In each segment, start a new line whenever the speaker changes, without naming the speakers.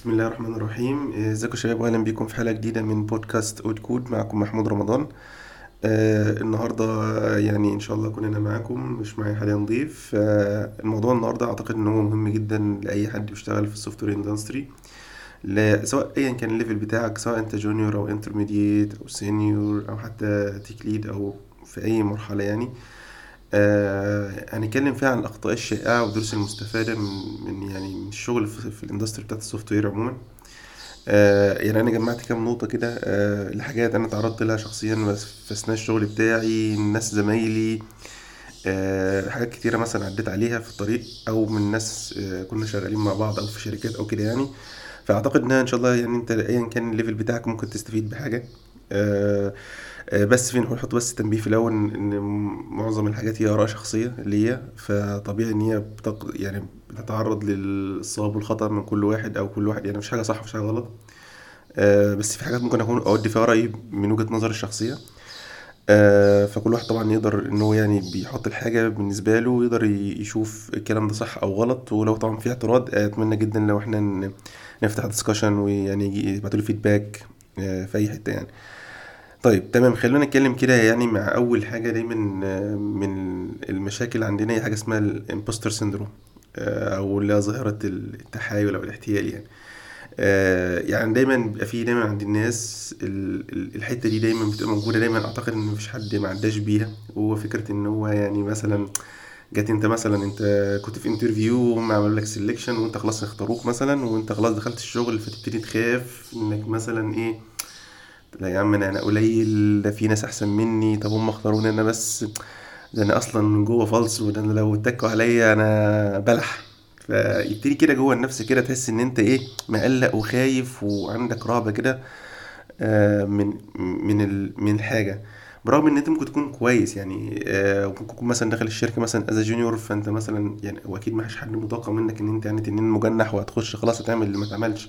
بسم الله الرحمن الرحيم ازيكم يا شباب واهلا بيكم في حلقه جديده من بودكاست اود كود معكم محمود رمضان آه النهارده يعني ان شاء الله كلنا معاكم مش معايا حاليا ضيف آه الموضوع النهارده اعتقد ان هو مهم جدا لاي حد بيشتغل في السوفت وير اندستري سواء ايا كان الليفل بتاعك سواء انت جونيور او انترميديت او سينيور او حتى تيك ليد او في اي مرحله يعني آه هنتكلم فيها عن الاخطاء الشائعه والدروس المستفاده من, من يعني من الشغل في, في الاندستري بتاعت السوفت وير عموما آه يعني انا جمعت كام نقطه كده آه لحاجات انا تعرضت لها شخصيا في اثناء الشغل بتاعي ناس زمايلي آه حاجات كتيره مثلا عديت عليها في الطريق او من ناس آه كنا شغالين مع بعض او في شركات او كده يعني فاعتقد انها ان شاء الله يعني انت ايا كان الليفل بتاعك ممكن تستفيد بحاجه آه آه، بس في نحط بس تنبيه في الاول ان إن معظم الحاجات هي اراء شخصيه ليا فطبيعي ان هي بتق... يعني بتتعرض للصواب والخطا من كل واحد او كل واحد يعني مش حاجه صح مش حاجه غلط آه، بس في حاجات ممكن اكون اودي فيها رايي من وجهه نظري الشخصيه آه، فكل واحد طبعا يقدر ان هو يعني بيحط الحاجه بالنسبه له ويقدر ي- يشوف الكلام ده صح او غلط ولو طبعا في اعتراض اتمنى جدا لو احنا ن- نفتح ديسكشن ويعني يجي- يبعتوا لي فيدباك في اي حته يعني طيب تمام خلونا نتكلم كده يعني مع اول حاجه دايما آه، من المشاكل عندنا هي حاجه اسمها الامبوستر سيندروم او اللي هي ظاهره التحايل او الاحتيال يعني آه، يعني دايما بيبقى في دايما عند الناس ال- ال- الحته دي دايما بتبقى موجوده دايما اعتقد ان مفيش حد ما عداش بيها وهو فكره ان هو يعني مثلا جات انت مثلا انت كنت في انترفيو وهم عملوا لك سيلكشن وانت خلاص اختاروك مثلا وانت خلاص دخلت الشغل فتبتدي تخاف انك مثلا ايه لا يا عم انا انا قليل ده في ناس احسن مني طب هم اختاروني انا بس ده انا اصلا من جوه فالص وده انا لو اتكوا عليا انا بلح فيبتدي كده جوه النفس كده تحس ان انت ايه مقلق وخايف وعندك رهبه كده آه، من من ال- من الحاجه برغم ان انت ممكن تكون كويس يعني آه، ممكن تكون مثلا داخل الشركه مثلا از جونيور فانت مثلا يعني واكيد ما فيش حد متوقع منك ان انت يعني تنين مجنح وهتخش خلاص هتعمل اللي ما اتعملش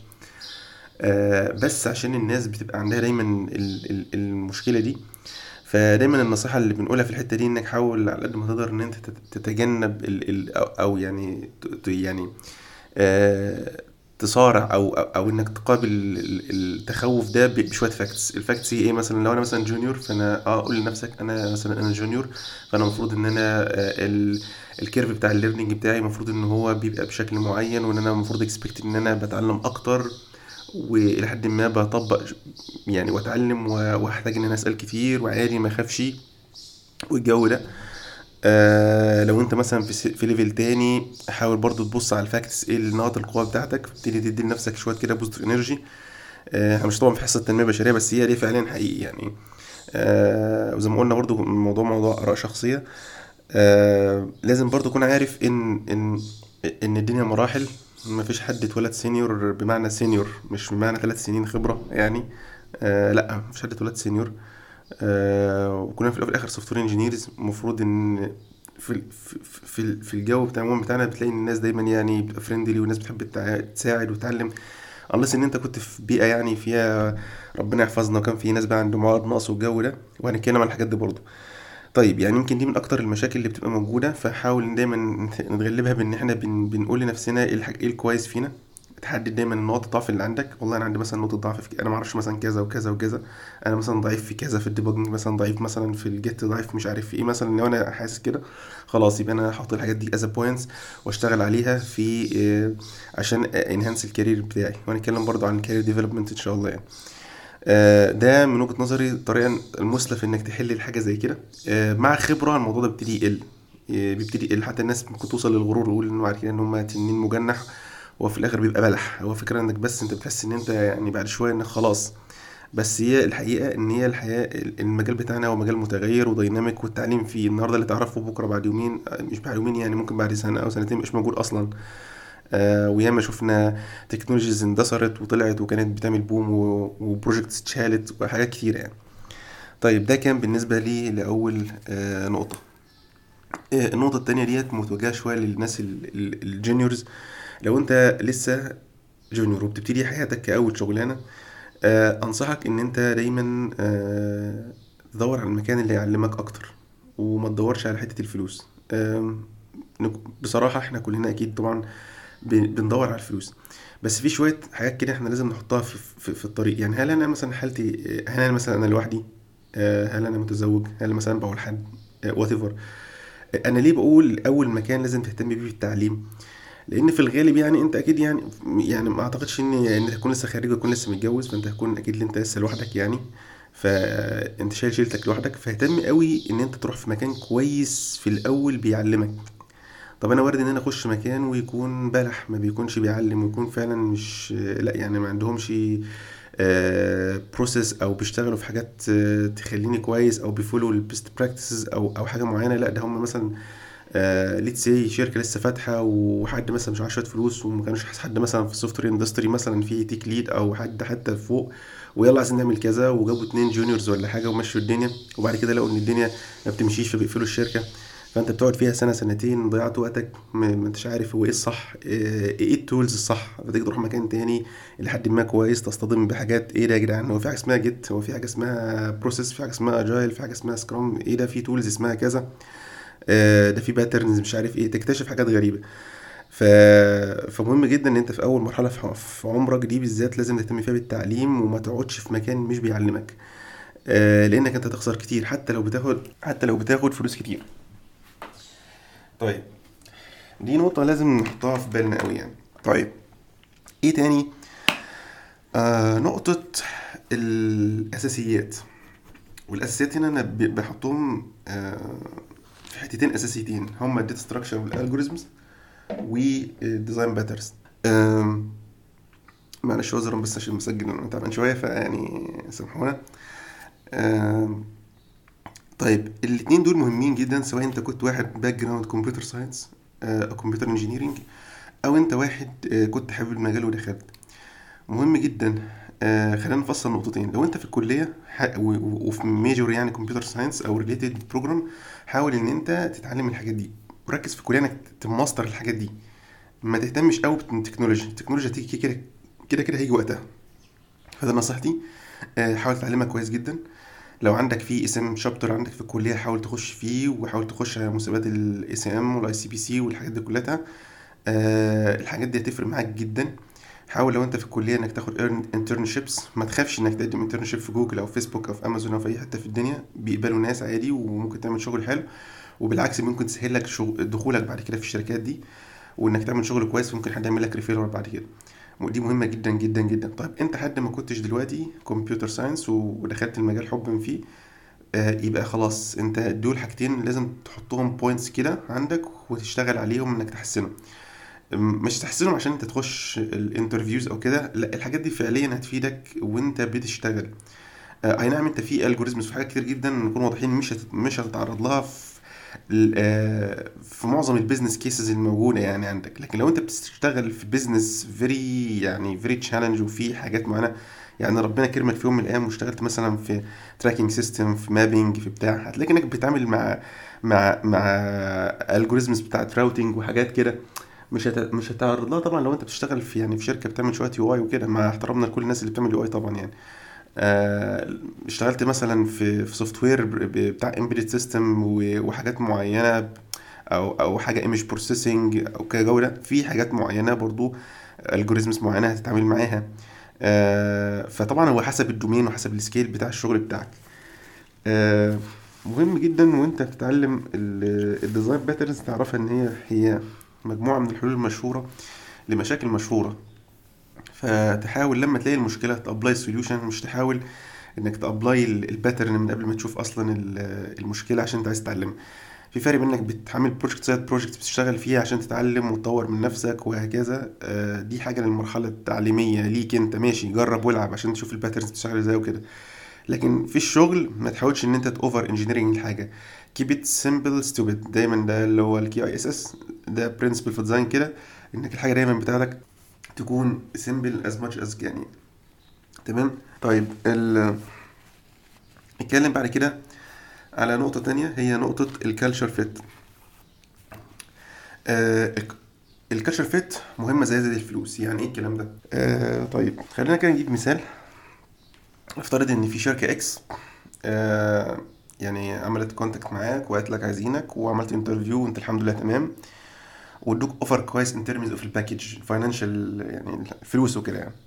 آه، بس عشان الناس بتبقى عندها دايما ال- ال- المشكلة دي فدايما النصيحة اللي بنقولها في الحتة دي انك حاول على قد ما تقدر ان انت تت- تتجنب ال ال او أو يعني ت- ت- يعني آه، تصارع او او أو انك تقابل ال- التخوف ده ب- بشويه فاكتس الفاكتس هي ايه مثلا لو انا مثلا جونيور فانا اه اقول لنفسك انا مثلا انا جونيور فانا المفروض ان انا آه، ال- الكيرف بتاع الليرنينج بتاعي المفروض ان هو بيبقى بشكل معين وان انا المفروض اكسبكت ان انا بتعلم اكتر والى حد ما بطبق يعني واتعلم و- واحتاج ان انا اسال كتير وعادي ما اخافش والجو ده آه لو انت مثلا في س- في ليفل تاني حاول برضو تبص على الفاكتس ايه نقاط القوه بتاعتك ابتدي تدي لنفسك شويه كده بوزيتيف انرجي آه احنا مش طبعا في حصه تنميه بشريه بس هي دي فعلا حقيقي يعني آه وزي ما قلنا برضو الموضوع موضوع اراء شخصيه آه لازم برضو تكون عارف ان ان ان الدنيا مراحل ما فيش حد اتولد سينيور بمعنى سينيور مش بمعنى ثلاث سنين خبرة يعني آه لا مفيش حد اتولد سينيور آه وكنا في الأول وفي الاخر سوفت وير انجينيرز المفروض ان في ال- في في ال- في الجو بتاع العموم بتاعنا بتلاقي ان الناس دايما يعني بتبقى فريندلي والناس بتحب تع- تساعد وتعلم unless ان انت كنت في بيئة يعني فيها ربنا يحفظنا وكان في ناس بقى عندهم عقد نقص والجو ده وهنتكلم عن الحاجات دي برضه طيب يعني يمكن دي من اكتر المشاكل اللي بتبقى موجوده فحاول دايما نت- نتغلبها بان احنا بن بنقول لنفسنا ايه الحاجه ايه الكويس فينا تحدد دايما نقط الضعف اللي عندك والله انا عندي مثلا نقطه ضعف في ك- انا ما اعرفش مثلا كذا وكذا وكذا انا مثلا ضعيف في كذا في الديباجنج مثلا ضعيف مثلا في الجيت ضعيف مش عارف في ايه مثلا لو انا حاسس كده خلاص يبقى انا هحط الحاجات دي از بوينتس واشتغل عليها في آه، عشان انهانس الكارير بتاعي وهنتكلم برضو عن الكارير ديفلوبمنت ان شاء الله يعني آه، ده من وجهة نظري الطريقة المثلى في انك تحل الحاجة زي كده آه، مع خبرة الموضوع ده بيبتدي يقل آه، بيبتدي يقل حتى الناس ممكن توصل للغرور ويقول انه عارفين ان هم تنين مجنح وفي الاخر بيبقى بلح هو فكرة انك بس انت بتحس ان انت يعني بعد شوية انك خلاص بس هي الحقيقة ان هي الحياة المجال بتاعنا هو مجال متغير وديناميك والتعليم فيه النهاردة اللي تعرفه بكرة بعد يومين آه، مش بعد يومين يعني ممكن بعد سنة او سنتين مش موجود اصلا آه وياما شفنا تكنولوجيز اندثرت وطلعت وكانت بتعمل بوم وبروجكتس اتشالت وحاجات كتيرة يعني طيب ده كان بالنسبة لي لأول آه نقطة آه النقطة التانية ديت متوجهة شوية للناس ال- ال- الجونيورز لو انت لسه جونيور وبتبتدي حياتك كأول شغلانة آه أنصحك إن أنت دايما آه تدور على المكان اللي يعلمك أكتر وما تدورش على حتة الفلوس آم، نك- بصراحة احنا كلنا أكيد طبعا ب- بندور على الفلوس بس في شويه حاجات كده احنا لازم نحطها في, في, في الطريق يعني هل انا مثلا حالتي هل انا مثلا انا لوحدي آه، هل انا متزوج هل مثلا بقول حد وات ايفر انا ليه بقول اول مكان لازم تهتم بيه بالتعليم لان في الغالب يعني انت اكيد يعني يعني ما اعتقدش ان ان انت تكون لسه خارج وتكون لسه متجوز فانت هتكون اكيد انت لسه لوحدك يعني فانت شايل شيلتك لوحدك فاهتم قوي ان انت تروح في مكان كويس في الاول بيعلمك طب انا وارد ان انا اخش مكان ويكون بلح ما بيكونش بيعلم ويكون فعلا مش لا يعني ما عندهمش بروسيس او بيشتغلوا في حاجات آه، تخليني كويس او بيفولو البيست براكتسز او او حاجه معينه لا ده هم مثلا ليتس سي شركه لسه فاتحه وحد مثلا مش معاه شويه فلوس وما كانوش حد مثلا في السوفت وير اندستري مثلا في تيك ليد او حد حتى فوق ويلا عايزين نعمل كذا وجابوا اتنين جونيورز ولا حاجه ومشوا الدنيا وبعد كده لقوا ان الدنيا ما بتمشيش فبيقفلوا الشركه فانت بتقعد فيها سنه سنتين ضيعت وقتك ما ما انتش عارف هو ايه الصح ايه إيه التولز الصح فتيجي تروح مكان تاني لحد ما كويس تصطدم بحاجات ايه ده يا جدعان هو في حاجه اسمها جيت هو في حاجه اسمها بروسيس في حاجه اسمها اجايل في حاجه اسمها سكرام ايه ده في تولز اسمها كذا آه، ده في باترنز مش عارف ايه تكتشف حاجات غريبه ف... فمهم جدا ان انت في اول مرحله في في عمرك دي بالذات لازم تهتم فيها بالتعليم وما تقعدش في مكان مش بيعلمك آه، لانك انت هتخسر كتير حتى لو بتاخد حتى لو بتاخد فلوس كتير طيب دي نقطة لازم نحطها في بالنا قوي يعني طيب ايه تاني آه نقطة الأساسيات والأساسيات هنا أنا ب- بحطهم آه في حتتين أساسيتين هما الداتا ستراكشر والالجوريزمز والديزاين باترز معلش عذرا بس عشان مسجل انا تعبان شوية فيعني سامحونا آم، طيب الاتنين دول مهمين جدا سواء انت كنت واحد باك جراوند كمبيوتر ساينس او كمبيوتر انجينيرنج او انت واحد آه، كنت حابب المجال ودخلت مهم جدا آه خلينا نفصل نقطتين لو انت في الكليه ح- و- و- وفي ميجور يعني كمبيوتر ساينس او ريليتد بروجرام حاول ان انت تتعلم الحاجات دي وركز في الكليه انك تماستر الحاجات دي ما تهتمش قوي بالتكنولوجيا التكنولوجيا هتيجي كده كده كده هيجي وقتها فده نصيحتي آه، حاول تتعلمها كويس جدا لو عندك في اسم شابتر عندك في الكليه حاول تخش فيه وحاول تخش على مسابقات الاس ام والاي سي بي سي والحاجات دي كلها آه، الحاجات دي هتفرق معاك جدا حاول لو انت في الكليه انك تاخد انترنشيبس ما تخافش انك تقدم انترنشيب في جوجل او فيسبوك او في امازون او في اي حته في الدنيا بيقبلوا ناس عادي وممكن تعمل شغل حلو وبالعكس ممكن تسهل لك شغل دخولك بعد كده في الشركات دي وانك تعمل شغل كويس ممكن حد يعمل لك ريفيرال بعد كده ودي مهمه جدا جدا جدا طيب انت حد ما كنتش دلوقتي كمبيوتر ساينس ودخلت المجال حبا فيه آه، يبقى خلاص انت دول حاجتين لازم تحطهم بوينتس كده عندك وتشتغل عليهم انك تحسنهم مش تحسنهم عشان انت تخش الانترفيوز او كده لا الحاجات دي فعليا هتفيدك وانت بتشتغل آه، اي نعم انت في الجوريزمز في حاجات كتير جدا نكون واضحين مش هت... مش هتتعرض لها في ال- آه، في معظم البيزنس كيسز الموجوده يعني عندك لكن لو انت بتشتغل في بيزنس فيري يعني فيري تشالنج وفي حاجات معينه يعني ربنا كرمك في يوم من الايام واشتغلت مثلا في تراكنج سيستم في مابينج في بتاع هتلاقي انك بتتعامل مع مع مع الجوريزمز بتاعت راوتنج وحاجات كده مش هت... مش هتعرض لها طبعا لو انت بتشتغل في يعني في شركه بتعمل شويه يو اي وكده مع احترامنا لكل الناس اللي بتعمل يو اي طبعا يعني آه، اشتغلت مثلا في في سوفت وير بتاع امبيدد سيستم وحاجات معينه او او حاجه ايمج بروسيسنج او كجوده في حاجات معينه برضو الجوريزمز معينه هتتعامل معاها آه، فطبعا هو حسب الدومين وحسب السكيل بتاع الشغل بتاعك آه، مهم جدا وانت بتتعلم الديزاين باترنز تعرفها ان هي هي مجموعه من الحلول المشهوره لمشاكل مشهوره فتحاول لما تلاقي المشكله تابلاي سوليوشن مش تحاول انك تابلاي الباترن من قبل ما تشوف اصلا ال- المشكله عشان انت عايز تتعلم في فرق بين انك بتعمل بروجكت سايد بروجكت بتشتغل فيها عشان تتعلم وتطور من نفسك وهكذا آه، دي حاجه للمرحله التعليميه ليك انت ماشي جرب والعب عشان تشوف الباترنز بتشتغل ازاي وكده لكن في الشغل ما تحاولش ان انت تاوفر انجينيرنج الحاجه keep it simple stupid دايما ده اللي هو الكي اي اس اس ده برنسبل في الديزاين كده انك الحاجه دايما بتاعتك تكون simple as much as يعني تمام طيب ال نتكلم بعد كده على نقطة تانية هي نقطة الكالتشر فيت الكالتشر فيت مهمة زي زي الفلوس يعني ايه الكلام ده آه طيب خلينا كده نجيب مثال افترض ان في شركة اكس آه يعني عملت كونتاكت معاك وقالت لك عايزينك وعملت انترفيو وانت الحمد لله تمام وادوك اوفر كويس ان ترمز اوف الباكج فاينانشال يعني الفلوس وكده يعني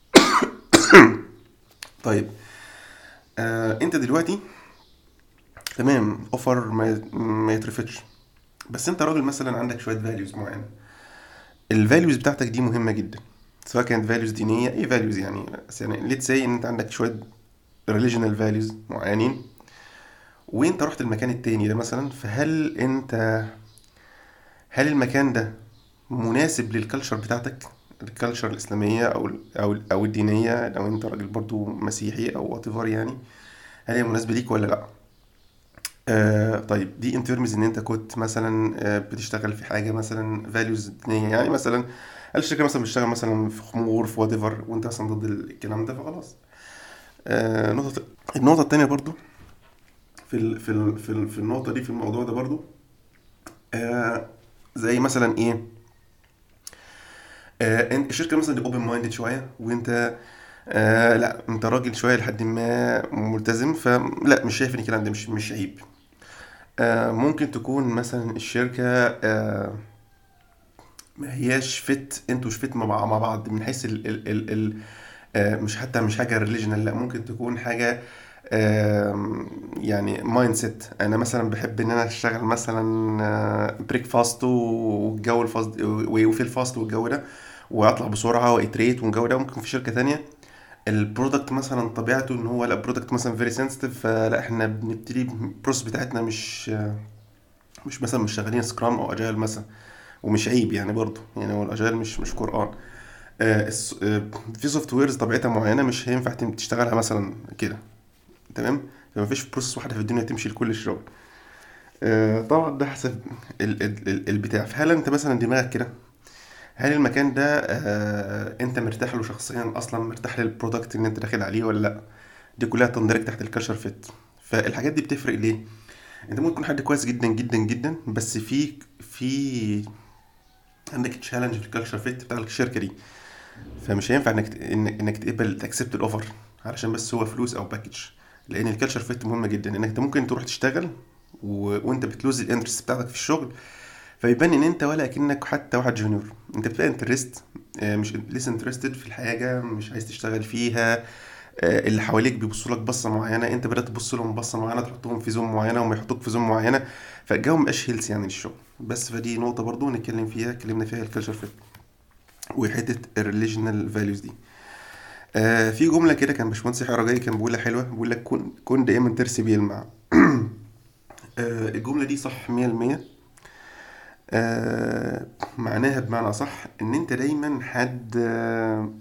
طيب آه انت دلوقتي تمام اوفر ما ما يترفضش بس انت راجل مثلا عندك شويه فاليوز معينه الفاليوز بتاعتك دي مهمه جدا سواء كانت فاليوز دينيه اي فاليوز يعني بس يعني ليتس سي ان انت عندك شويه ريليجنال فاليوز معينين وانت رحت المكان التاني ده مثلا فهل انت هل المكان ده مناسب للكالتشر بتاعتك الكالتشر الاسلاميه او او او الدينيه لو انت راجل برضو مسيحي او وات يعني هل هي مناسبه ليك ولا لا آه طيب دي ان ترمز ان انت كنت مثلا آه بتشتغل في حاجه مثلا فاليوز دينيه يعني مثلا الشركه مثلا بتشتغل مثلا في خمور في وات ايفر وانت مثلا ضد الكلام ده فخلاص آه نقطه النقطه التانيه برضو في ال في ال في, ال في النقطه دي في الموضوع ده برضو آه زي مثلا ايه آه انت الشركه مثلا دي اوبن مايندد شويه وانت آه لا انت راجل شويه لحد ما ملتزم فلا مش شايف ان الكلام ده مش مش عيب آه ممكن تكون مثلا الشركه آه ما هياش فت انتوا مش فت مع مع بعض من حيث ال ال ال ال آه مش حتى مش حاجه ريليجنال لا ممكن تكون حاجه آم، يعني مايند سيت انا مثلا بحب ان انا اشتغل مثلا بريك فاست والجو الفاست وفي الفاست والجو ده واطلع بسرعه واتريت والجو ده ممكن في شركه تانية البرودكت مثلا طبيعته ان هو لا برودكت مثلا فيري سنسيتيف فلا احنا بنبتدي البروسيس بتاعتنا مش مش مثلا مش شغالين سكرام او اجايل مثلا ومش عيب يعني برضه يعني هو الاجايل مش مش قران آه، الس- آه، في سوفت ويرز طبيعتها معينه مش هينفع تم- تشتغلها مثلا كده تمام فما فيش بروسيس واحده في الدنيا تمشي لكل الشغل آه، طبعا ده حسب ال ال ال البتاع فهل انت مثلا دماغك كده هل المكان ده آه انت مرتاح له شخصيا اصلا مرتاح للبرودكت اللي انت داخل عليه ولا لا دي كلها تندرج تحت الكالتشر فيت فالحاجات دي بتفرق ليه انت ممكن تكون حد كويس جدا جدا جدا بس في في عندك تشالنج في الكالتشر فيت بتاع الشركه دي فمش هينفع انك ت- إن- انك تقبل تاكسبت الاوفر علشان بس هو فلوس او باكج لان الكالتشر فيت مهمه جدا انك انت ممكن تروح تشتغل و... وانت بتلوز الانترست بتاعتك في الشغل فيبان ان انت ولا كأنك حتى واحد جونيور انت بتبقى انترست مش لسه انترستد في الحاجه مش عايز تشتغل فيها آه، اللي حواليك بيبصوا لك بصه معينه انت بدات تبص لهم بصه معينه تحطهم في زوم معينه وما يحطوك في زوم معينه فالجو مبقاش هيلث يعني للشغل بس فدي نقطه برضو نتكلم فيها اتكلمنا فيها الكالتشر فيت وحته الريليجنال فاليوز دي آه في جمله كده كان باشمهندس يحيى رجائي كان بيقولها حلوه بيقول لك كن كن دائما ترسي بيلمع آه الجمله دي صح 100% آه معناها بمعنى صح ان انت دايما حد آه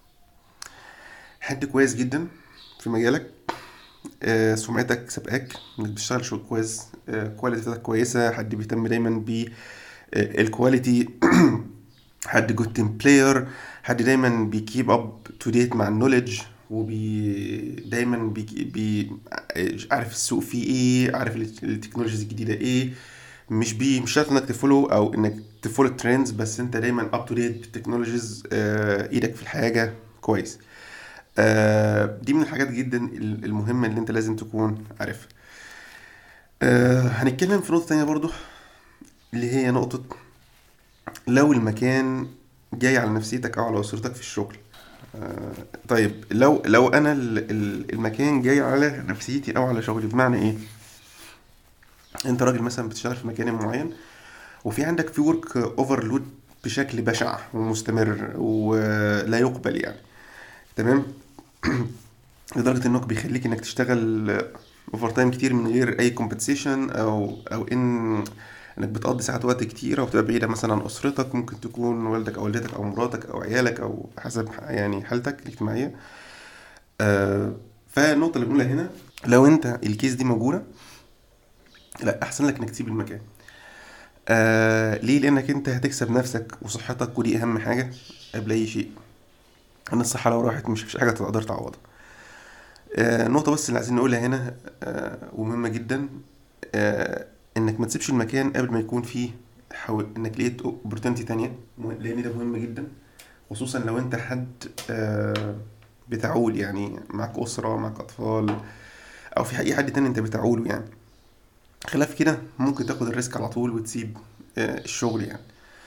حد كويس جدا في مجالك آه سمعتك سابقاك انك بتشتغل شغل كويس آه كواليتي بتاعتك كويسه حد بيهتم دايما ب الكواليتي حد جود تيم بلاير حد دايما بيكيب اب تو ديت مع النولج وبي دايما بي, بي عارف السوق فيه ايه عارف ال- التكنولوجيز الجديده ايه مش بي مش شرط انك تفولو او انك تفولو الترندز بس انت دايما اب تو ديت بالتكنولوجيز آه ايدك في الحاجه كويس آه دي من الحاجات جدا ال- المهمه اللي انت لازم تكون عارفها آه هنتكلم في نقطه تانية برضو اللي هي نقطه لو المكان جاي على نفسيتك او على اسرتك في الشغل آه، طيب لو لو انا ال- ال- المكان جاي على نفسيتي او على شغلي بمعنى ايه انت راجل مثلا بتشتغل في مكان معين وفي عندك في ورك اوفرلود بشكل بشع ومستمر ولا يقبل يعني تمام لدرجه انك بيخليك انك تشتغل اوفر تايم كتير من غير اي كومبنسيشن او او ان انك بتقضي ساعات وقت كتيرة وبتبقى بعيدة مثلا عن أسرتك ممكن تكون والدك أو والدتك أو مراتك أو عيالك أو حسب يعني حالتك الاجتماعية آه فالنقطة اللي بنقولها هنا لو أنت الكيس دي موجودة لا أحسن لك إنك تسيب المكان آه ليه؟ لأنك أنت هتكسب نفسك وصحتك ودي أهم حاجة قبل أي شيء أن الصحة لو راحت مش مفيش حاجة تقدر تعوضها آه النقطة بس اللي عايزين نقولها هنا آه ومهمة جدا آه انك ما تسيبش المكان قبل ما يكون فيه حو... انك لقيت اوبورتونيتي تانية مه- لان ده مهم جدا خصوصا لو انت حد آه بتعول يعني معك اسرة معك اطفال او في اي حد تاني انت بتعوله يعني خلاف كده ممكن تاخد الريسك على طول وتسيب آه الشغل يعني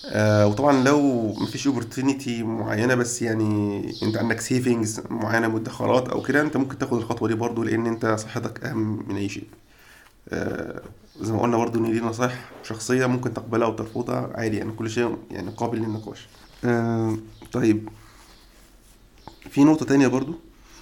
آه وطبعا لو مفيش اوبورتونيتي معينه بس يعني انت عندك سيفنجز معينه مدخرات او كده انت ممكن تاخد الخطوه دي برضو لان انت صحتك اهم من اي شيء آه زي ما قلنا برضو ان دي نصائح شخصيه ممكن تقبلها او ترفضها عادي يعني كل شيء يعني قابل للنقاش آه طيب في نقطه تانية برضو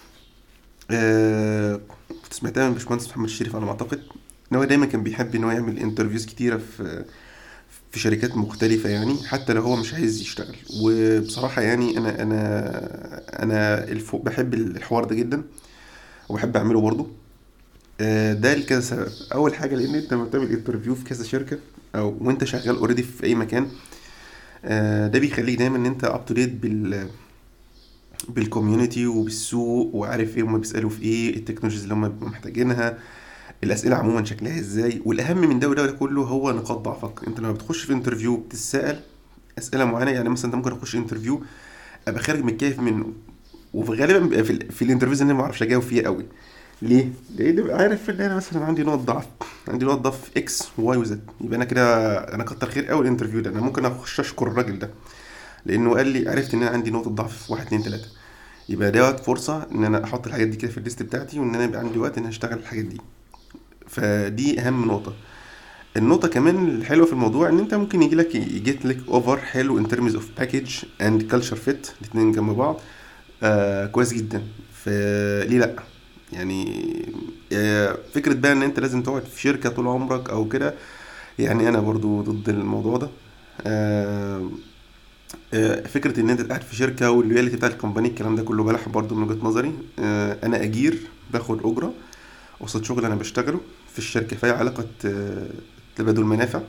آه كنت سمعتها من باشمهندس محمد الشريف على ما اعتقد ان هو دايما كان بيحب ان هو يعمل انترفيوز كتيره في في شركات مختلفة يعني حتى لو هو مش عايز يشتغل وبصراحة يعني أنا أنا أنا الفو بحب الحوار ده جدا وبحب أعمله برضه آه، ده لكذا سبب أول حاجة لأن أنت لما بتعمل انترفيو في كذا شركة أو وأنت شغال أوريدي في أي مكان آه، ده بيخليك دايما إن أنت أب تو ديت بال بالكوميونتي وبالسوق وعارف ايه هما بيسألوا في ايه التكنولوجيز اللي هما بيبقوا محتاجينها الاسئله عموما شكلها ازاي والاهم من ده وده كله هو نقاط ضعفك انت لما بتخش في انترفيو بتسال اسئله معينه يعني مثلا انت ممكن اخش انترفيو ابقى خارج متكيف منه وفي غالبا بيبقى في, ال- في الانترفيوز اللي انا ما اعرفش اجاوب فيها قوي ليه؟ لان ببقى عارف ان انا مثلا عندي نقط ضعف عندي نقط ضعف اكس وواي وزد يبقى انا كده انا كتر خير قوي الانترفيو ده انا ممكن اخش اشكر الراجل ده لانه قال لي عرفت ان انا عندي نقطه ضعف واحد اتنين تلاته يبقى دوت فرصه ان انا احط الحاجات دي كده في الليست بتاعتي وان انا يبقى عندي وقت ان أنا اشتغل الحاجات دي فدي اهم نقطه النقطه كمان الحلوه في الموضوع ان انت ممكن يجي لك يجيت لك اوفر حلو ان ترمز اوف باكج اند كلتشر فيت الاثنين جنب بعض آه كويس جدا فليه لا يعني آه فكره بقى ان انت لازم تقعد في شركه طول عمرك او كده يعني انا برضو ضد الموضوع ده آه آه، فكره ان انت قاعد في شركه والرياليتي بتاعت الكومباني الكلام ده كله بلح برضو من وجهه نظري آه، انا اجير باخد اجره قصاد شغل انا بشتغله في الشركه فهي علاقه آه، تبادل منافع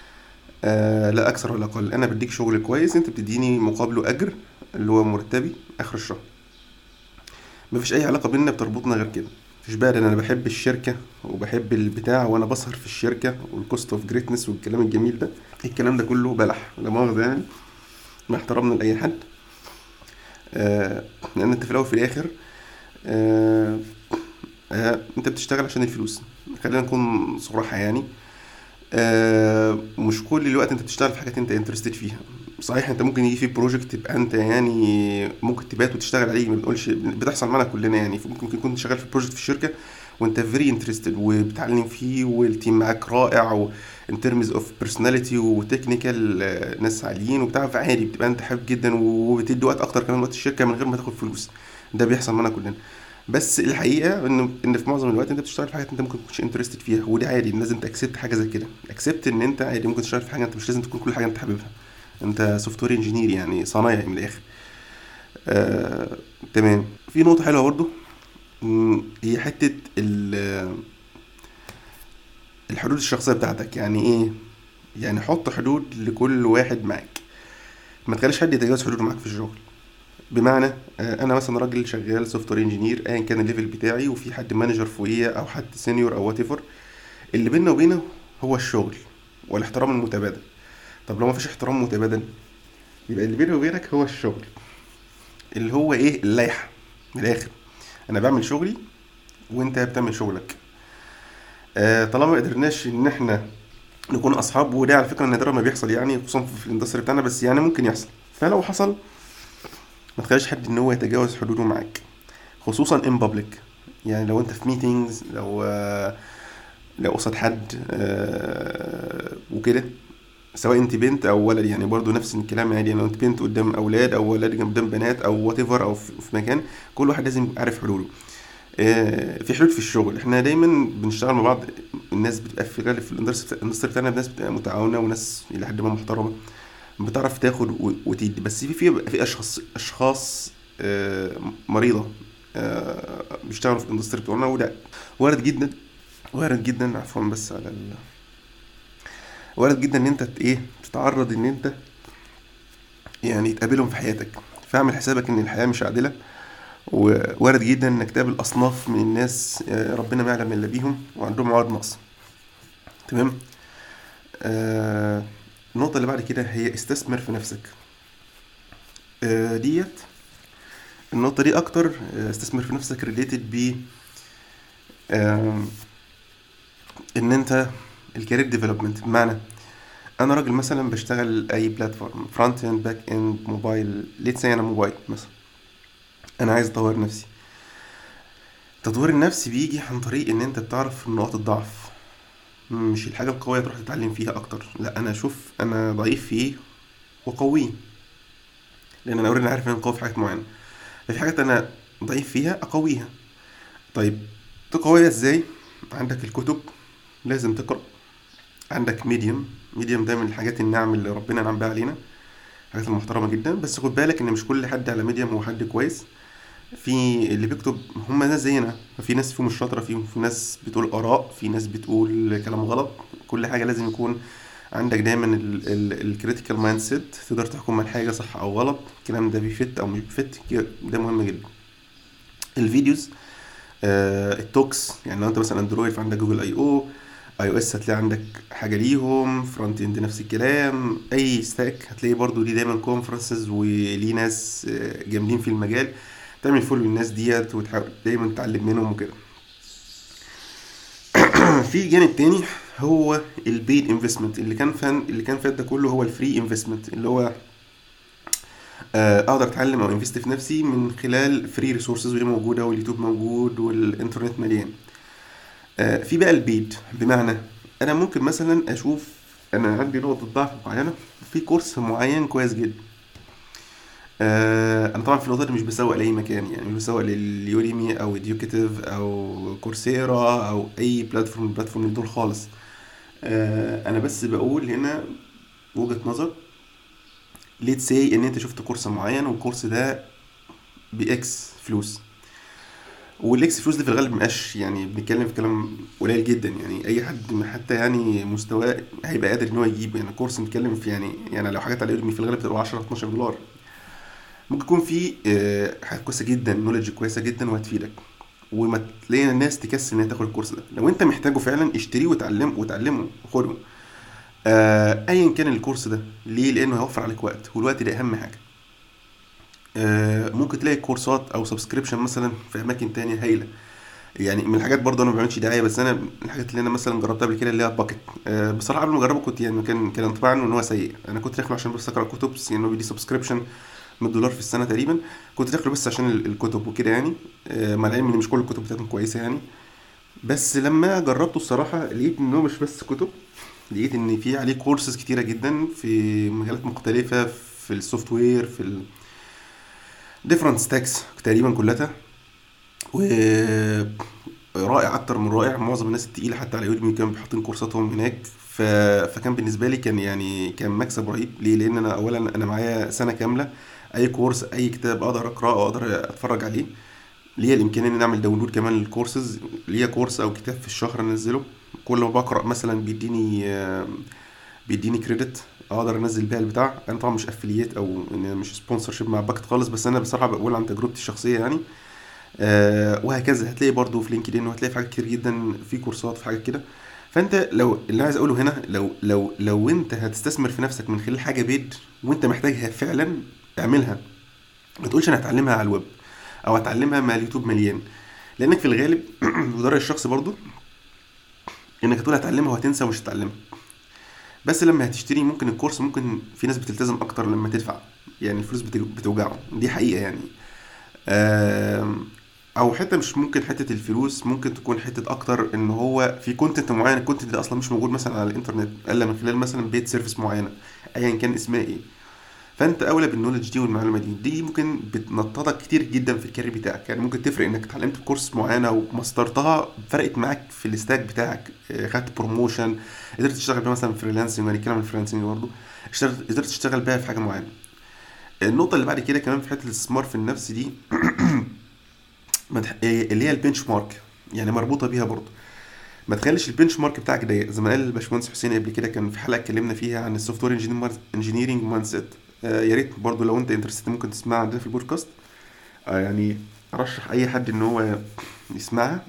آه، لا اكثر ولا اقل انا بديك شغل كويس انت بتديني مقابله اجر اللي هو مرتبي اخر الشهر مفيش اي علاقه بيننا بتربطنا غير كده مفيش بقى لأن انا بحب الشركه وبحب البتاع وانا بسهر في الشركه والكوست اوف جريتنس والكلام الجميل ده الكلام ده كله بلح لا مؤاخذه يعني مع احترامنا لاي حد آه، لان انت في الاول وفي الاخر آه، آه، انت بتشتغل عشان الفلوس خلينا نكون صراحة يعني آه، مش كل الوقت انت بتشتغل في حاجات انت انترستد فيها صحيح انت ممكن يجي في بروجكت تبقى انت يعني ممكن تبات وتشتغل عليه ما بنقولش بتحصل معانا كلنا يعني ممكن تكون شغال في بروجكت في الشركة وانت فيري انترستد وبتعلم فيه والتيم معاك رائع و in terms of personality وتكنيكال ناس عاليين وبتاع فعادي بتبقى انت حابب جدا وبتدي وقت اكتر كمان وقت الشركة من غير ما تاخد فلوس ده بيحصل معانا كلنا بس الحقيقه ان ان في معظم الوقت انت بتشتغل في حاجات انت ممكن تكونش انترستد فيها ودي عادي لازم تاكسبت حاجه زي كده اكسبت ان انت عادي ممكن تشتغل في حاجه انت مش لازم تكون كل حاجه انت حاببها انت سوفت وير انجينير يعني صنايعي من الاخر آه، تمام في نقطه حلوه برضو مم، هي حته ال- الحدود الشخصيه بتاعتك يعني ايه يعني حط حدود لكل واحد معاك ما تخليش حد يتجاوز حدوده معاك في الشغل بمعنى آه، انا مثلا راجل شغال سوفت وير انجينير ايا كان الليفل بتاعي وفي حد مانجر فوقيا او حد سينيور او وات ايفر اللي بيننا وبينه هو الشغل والاحترام المتبادل طب لو ما فيش احترام متبادل يبقى اللي بيني وبينك هو الشغل اللي هو ايه اللائحه من الاخر انا بعمل شغلي وانت بتعمل شغلك آه طالما ما قدرناش ان احنا نكون اصحاب وده على فكره نادرا ما بيحصل يعني خصوصا في الاندستري بتاعنا بس يعني ممكن يحصل فلو حصل ما تخليش حد ان هو يتجاوز حدوده معاك خصوصا ان بابليك يعني لو انت في ميتينجز لو آه، لو قصاد حد آه، وكده سواء انت بنت او ولد يعني برضو نفس الكلام عادي يعني لو انت بنت قدام اولاد او ولاد قدام بنات او وات ايفر او في في مكان كل واحد لازم يبقى عارف حدوده آه، في حدود في الشغل احنا دايما بنشتغل مع بعض الناس بتبقى في غالب في الاندستري الاندستري بتاعنا ناس بتبقى متعاونه وناس الى حد ما محترمه بتعرف تاخد و- وتدي بس في في في اشخاص اشخاص آه، مريضه آه، بيشتغلوا في الاندستري بتوعنا وده وارد جدا وارد جدا عفوا بس على ال... وارد جدا ان انت ت- ايه تتعرض ان انت يعني تقابلهم في حياتك فاعمل حسابك ان الحياه مش عادله ووارد جدا انك تقابل اصناف من الناس آه، ربنا ما يعلم الا بيهم وعندهم مواد نقص تمام آه النقطة اللي بعد كده هي استثمر في نفسك آه ديت النقطة دي أكتر آه، استثمر في نفسك ريليتد ب آه إن أنت الكارير ديفلوبمنت بمعنى انا راجل مثلا بشتغل اي بلاتفورم فرونت اند باك اند موبايل ليتس انا موبايل مثلا انا عايز اطور نفسي تطوير النفس بيجي عن طريق ان انت بتعرف نقاط الضعف مش الحاجة القوية تروح تتعلم فيها اكتر لا انا اشوف انا ضعيف في ايه واقويه لان انا اوريدي عارف ان انا قوي في حاجات معينة ففي حاجات انا ضعيف فيها اقويها طيب تقويها ازاي عندك الكتب لازم تقرأ عندك ميديوم ميديوم ده من الحاجات النعم اللي ربنا نعم بها علينا حاجات المحترمة جدا بس خد بالك ان مش كل حد على ميديوم هو حد كويس في اللي بيكتب هم ناس زينا في ناس فيهم مش شاطرة فيهم في ناس بتقول آراء في ناس بتقول كلام غلط كل حاجة لازم يكون عندك دايما الكريتيكال مايند سيت تقدر تحكم على حاجة صح أو غلط الكلام ده بيفت أو مش بيفت ده مهم جدا الفيديوز آه التوكس يعني لو انت مثلا اندرويد فعندك جوجل اي او اي او اس هتلاقي عندك حاجه ليهم فرونت اند نفس الكلام اي ستاك هتلاقي برضو ليه دايما كونفرنسز وليه ناس آه، جامدين في المجال تعمل فولو للناس ديت وتحاول دايما تتعلم منهم وكده في جانب تاني هو البيد انفستمنت اللي كان فان اللي كان فات ده كله هو الفري انفستمنت اللي هو آه، اقدر اتعلم او انفست في نفسي من خلال فري ريسورسز ودي موجوده واليوتيوب موجود والانترنت مليان آه، في بقى البيد بمعنى انا ممكن مثلا اشوف انا عندي نقطه ضعف معينه في كورس معين كويس جدا آه، انا طبعا في النقطه دي مش بسوق لاي مكان يعني مش بسوق لليوريمي او اديوكيتيف او كورسيرا او اي بلاتفورم من البلاتفورم دول خالص انا بس بقول هنا وجهه نظر ليت سي ان انت شفت كورس معين والكورس ده باكس فلوس والاكس فلوس ده في الغالب مبقاش يعني بنتكلم في كلام قليل جدا يعني اي حد حتى يعني مستواه هيبقى قادر ان هو يجيب يعني كورس نتكلم في يعني يعني لو حاجات على يودمي في الغالب بتبقى 10 12 دولار ممكن يكون في آه، حاجات كويسه جدا نولج كويسه جدا وهتفيدك وما تلاقي الناس تكسل ان هي تاخد الكورس ده لو انت محتاجه فعلا اشتريه وتعلمه وتعلمه خده آه ايا كان الكورس ده ليه لانه هيوفر عليك وقت والوقت ده اهم حاجه آه ممكن تلاقي كورسات او سبسكريبشن مثلا في اماكن تانية هايله يعني من الحاجات برضه انا ما بعملش دعايه بس انا الحاجات اللي انا مثلا جربتها قبل كده اللي هي باكت آه بصراحه قبل ما اجربه كنت يعني كان كان انطباعي عنه ان هو سيء انا كنت داخله عشان بس اقرا كتب يعني هو بيدي سبسكريبشن 100 دولار في السنه تقريبا كنت داخله بس عشان الكتب وكده يعني آه مع العلم ان مش كل الكتب بتاعتهم كويسه يعني بس لما جربته الصراحه لقيت ان هو مش بس كتب لقيت ان في عليه كورسز كتيره جدا في مجالات مختلفه في السوفت وير في ال different stacks تقريبا كلها و رائع اكتر من رائع معظم الناس التقيله حتى على يوديمي كانوا حاطين كورساتهم هناك ف... فكان بالنسبه لي كان يعني كان مكسب رهيب ليه لان انا اولا انا معايا سنه كامله اي كورس اي كتاب اقدر اقراه او اقدر اتفرج عليه ليا الامكانيه ان اعمل داونلود كمان للكورسز ليا كورس او كتاب في الشهر انزله كل ما بقرا مثلا بيديني بيديني كريدت اقدر انزل بيها البتاع انا طبعا مش افلييت او مش سبونسر شيب مع باكت خالص بس انا بصراحه بقول عن تجربتي الشخصيه يعني أه وهكذا هتلاقي برضو في لينكد ان وهتلاقي في حاجات كتير جدا في كورسات في حاجات كده فانت لو اللي عايز اقوله هنا لو لو لو انت هتستثمر في نفسك من خلال حاجه بيد وانت محتاجها فعلا اعملها ما تقولش انا هتعلمها على الويب او هتعلمها مع اليوتيوب مليان لانك في الغالب وده الشخص برضو انك تقول هتعلمها وهتنسى ومش هتتعلمها بس لما هتشتري ممكن الكورس ممكن في ناس بتلتزم اكتر لما تدفع يعني الفلوس بتوجعه دي حقيقه يعني او حتى مش ممكن حته الفلوس ممكن تكون حته اكتر ان هو في كونتنت معين الكونتنت ده اصلا مش موجود مثلا على الانترنت الا من خلال مثلا بيت سيرفيس معينه ايا كان اسمها ايه فانت اولى بالنولج دي والمعلومه دي دي ممكن بتنططك كتير جدا في الكارير بتاعك يعني ممكن تفرق انك اتعلمت كورس معينه وماسترتها فرقت معاك في الستاك بتاعك آه، خدت بروموشن قدرت تشتغل بيها مثلا فريلانسنج يعني كلام الفريلانسنج برضه قدرت تشتغل بيها في حاجه معينه النقطه اللي بعد كده كمان في حته الاستثمار في النفس دي آه، اللي هي البنش مارك يعني مربوطه بيها برضه ما تخليش البنش مارك بتاعك ضيق زي ما قال الباشمهندس حسين قبل كده كان في حلقه اتكلمنا فيها عن السوفت وير انجينيرنج مايند سيت آه، يا ريت برضو لو انت انترست ممكن تسمع عندنا في البودكاست آه، يعني ارشح اي حد ان هو يسمعها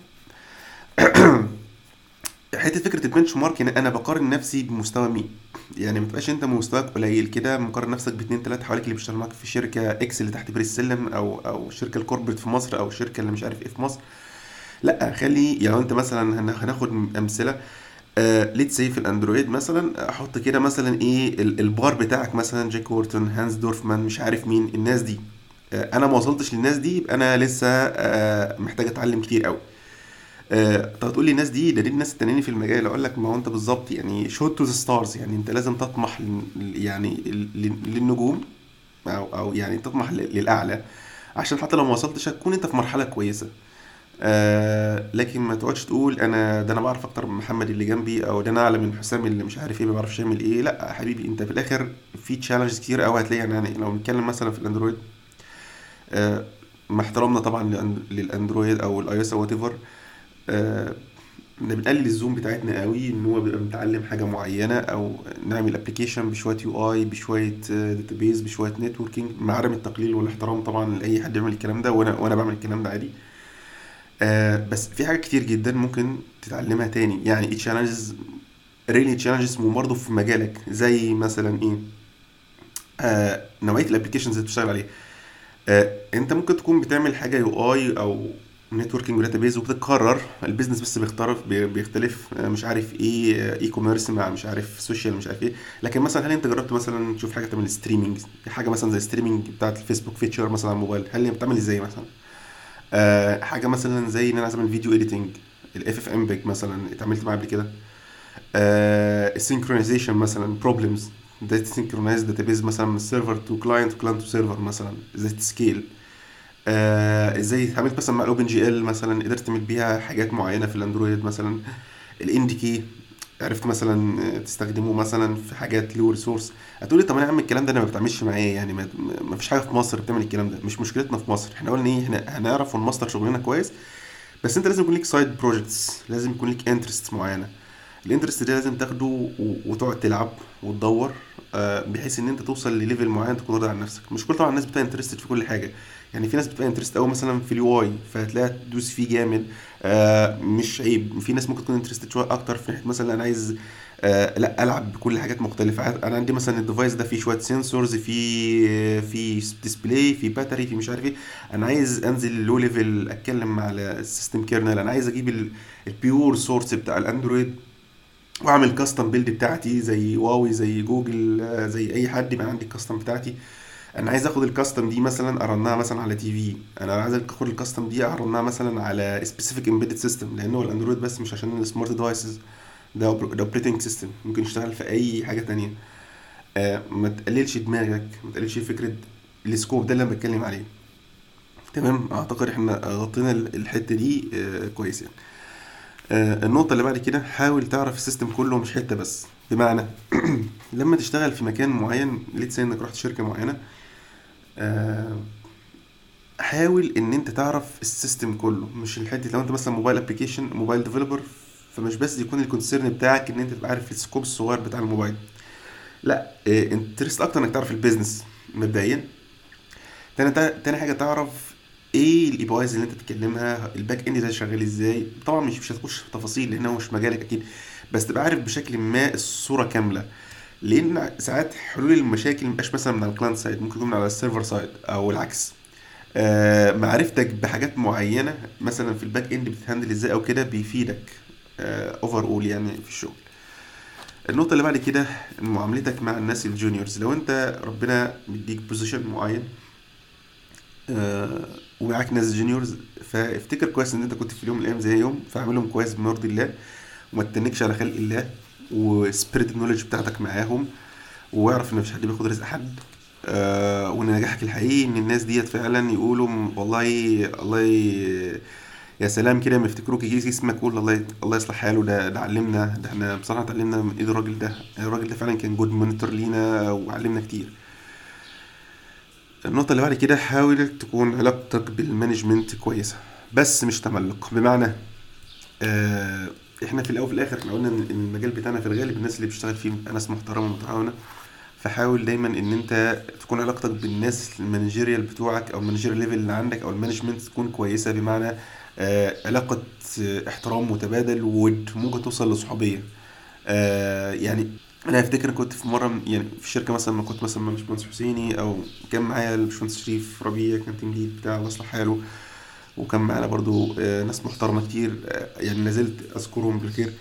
حته فكره البنش مارك يعني انا بقارن نفسي بمستوى مين يعني ما تبقاش انت مستواك قليل كده مقارن نفسك باثنين ثلاثه حواليك اللي بيشتغلوا معاك في شركه اكس اللي تحت بير السلم او او الشركه الكوربريت في مصر او الشركه اللي مش عارف ايه في مصر لا خلي يعني انت مثلا هناخد امثله ليتس سي في الاندرويد مثلا احط كده مثلا ايه ال- البار بتاعك مثلا جاك وورتون هانز دورفمان مش عارف مين الناس دي آه، انا ما وصلتش للناس دي يبقى انا لسه آه، محتاج اتعلم كتير قوي آه، طب هتقول لي الناس دي ده دي الناس التانيين في المجال اقول لك ما هو انت بالظبط يعني شوت تو ذا ستارز يعني انت لازم تطمح لل- يعني ال- للنجوم او او يعني تطمح ل- للاعلى عشان حتى لو ما وصلتش هتكون انت في مرحله كويسه آه لكن ما تقعدش تقول انا ده انا بعرف اكتر من محمد اللي جنبي او ده انا اعلى من حسام اللي مش عارف ايه ما بيعرفش يعمل ايه لا يا حبيبي انت في الاخر في تشالنجز كتير قوي هتلاقي يعني لو بنتكلم مثلا في الاندرويد آه مع احترامنا طبعا للأن- للاندرويد او الاي اس او وات ايفر آه بنقلل الزوم بتاعتنا قوي ان هو بيبقى متعلم حاجه معينه او نعمل ابلكيشن بشويه يو اي بشويه داتابيز بشويه نتوركينج مع عدم التقليل والاحترام طبعا لاي حد يعمل الكلام ده وانا وانا بعمل الكلام ده عادي آه بس في حاجات كتير جدا ممكن تتعلمها تاني يعني تشالنجز ريلي تشالنجز وبرضه في مجالك زي مثلا ايه آه نوعيه الابلكيشنز اللي بتشتغل عليها آه انت ممكن تكون بتعمل حاجه يو اي او نتوركينج وداتابيز وبتتكرر البيزنس بس بيختلف بي- بيختلف آه، مش عارف ايه اي كوميرس مع مش عارف سوشيال مش عارف ايه لكن مثلا هل انت جربت مثلا تشوف حاجه تعمل ستريمنج حاجه مثلا زي ستريمنج بتاعت الفيسبوك فيتشر مثلا على الموبايل هل هي بتعمل ازاي مثلا آه حاجه مثلا زي ان انا عايز اعمل فيديو اديتنج الاف اف ام بيج مثلا اتعاملت معاه قبل كده آه السynchronization مثلا problems ازاي تسynchronise database مثلا من سيرفر تو كلاينت وكلاينت تو سيرفر مثلا ازاي تسكيل آه ازاي اتعاملت مثلا مع الاوبن جي ال مثلا قدرت تعمل بيها حاجات معينه في الاندرويد مثلا الانديكي عرفت مثلا آه، تستخدمه مثلا في حاجات له ريسورس هتقولي طب انا يا عم الكلام ده انا ما بتعملش معايا يعني ما, ما فيش حاجه في مصر بتعمل الكلام ده مش مشكلتنا في مصر احنا قلنا ايه احنا هنعرف ونماستر شغلنا كويس بس انت لازم يكون ليك سايد بروجكتس لازم يكون ليك انترست معينه الانترست ده لازم تاخده و- وتقعد تلعب وتدور آه، بحيث ان انت توصل لليفل معين تكون راضي عن نفسك مش كل طبعا الناس بتبقى انترستد في كل حاجه يعني في ناس بتبقى انترست قوي مثلا في اليو اي فهتلاقيها تدوس فيه جامد آه مش عيب في ناس ممكن تكون انترستد شويه اكتر في ناحيه مثلا انا عايز آه لا العب بكل حاجات مختلفه عايز- انا عندي مثلا الديفايس ده فيه شويه سنسورز في في ديسبلاي في باتري في مش عارف ايه انا عايز انزل لو ليفل اتكلم على السيستم كيرنل انا عايز اجيب البيور سورس بتاع الاندرويد واعمل كاستم بيلد بتاعتي زي واوي زي جوجل آه، زي اي حد يبقى عندي الكاستم بتاعتي انا عايز اخد الكاستم دي مثلا ارنها مثلا على تي في انا عايز اخد الكاستم دي ارنها مثلا على سبيسيفيك امبيدد سيستم لان هو الاندرويد بس مش عشان السمارت ديفايسز ده أوبر- ده اوبريتنج سيستم ممكن يشتغل في اي حاجه تانية آه ما تقللش دماغك ما تقللش فكره السكوب ده اللي انا بتكلم عليه تمام اعتقد احنا غطينا ال- الحته دي آه كويس يعني آه، النقطة اللي بعد كده حاول تعرف السيستم كله مش حتة بس بمعنى لما تشتغل في مكان معين ليتس انك رحت شركة معينة آه، حاول ان انت تعرف السيستم كله مش الحتة لو انت مثلا موبايل ابلكيشن موبايل ديفلوبر فمش بس يكون الكونسيرن بتاعك ان انت تبقى عارف السكوب الصغير بتاع الموبايل لا انترست اكتر انك تعرف البيزنس مبدئيا تاني تاني حاجه تعرف ايه الاي بي ايز اللي انت بتتكلمها الباك اند ده شغال ازاي طبعا مش مش هتخش في تفاصيل لان هو مش مجالك اكيد بس تبقى عارف بشكل ما الصوره كامله لان ساعات حلول المشاكل مبقاش مثلا من على الكلاينت سايد ممكن يكون من على السيرفر سايد او العكس آه معرفتك بحاجات معينه مثلا في الباك اند بتتهندل ازاي او كده بيفيدك اوفر اول يعني في الشغل النقطه اللي بعد كده معاملتك مع الناس الجونيورز لو انت ربنا مديك بوزيشن معين آه، ومعاك ناس جونيورز فافتكر كويس ان انت كنت في يوم من الايام زي يوم فاعملهم كويس بما يرضي الله وما تتنكش على خلق الله وسبريت النولج بتاعتك معاهم واعرف ان مفيش حد بياخد رزق حد آه وان نجاحك الحقيقي ان الناس ديت فعلا يقولوا م- والله الله ي... يا سلام كده لما يفتكروك يجي اسمك يقول الله ي... الله يصلح حاله ده ده علمنا ده احنا بصراحه اتعلمنا من ايد الراجل ده الراجل ده فعلا كان جود مونيتور لينا وعلمنا كتير النقطة اللي بعد كده حاول تكون علاقتك بالمانجمنت كويسة بس مش تملق بمعنى آه احنا في الاول وفي الاخر احنا قلنا ان إن المجال بتاعنا في الغالب الناس اللي بتشتغل فيه ناس محترمة ومتعاونة فحاول دايما ان انت تكون علاقتك بالناس المانجيريال بتوعك او المانجيريال ليفل اللي عندك او المانجمنت تكون كويسة بمعنى آه علاقة آه، احترام متبادل وود ممكن توصل لصحوبية آه يعني انا افتكر كنت في مره من- يعني في شركه مثلا ما كنت مثلا مع باشمهندس حسيني او كان معايا الباشمهندس شريف ربيع كان تيم ليد بتاع الله يصلح حاله وكان معانا برضو آه، ناس محترمه كتير آه، يعني لازلت اذكرهم بالخير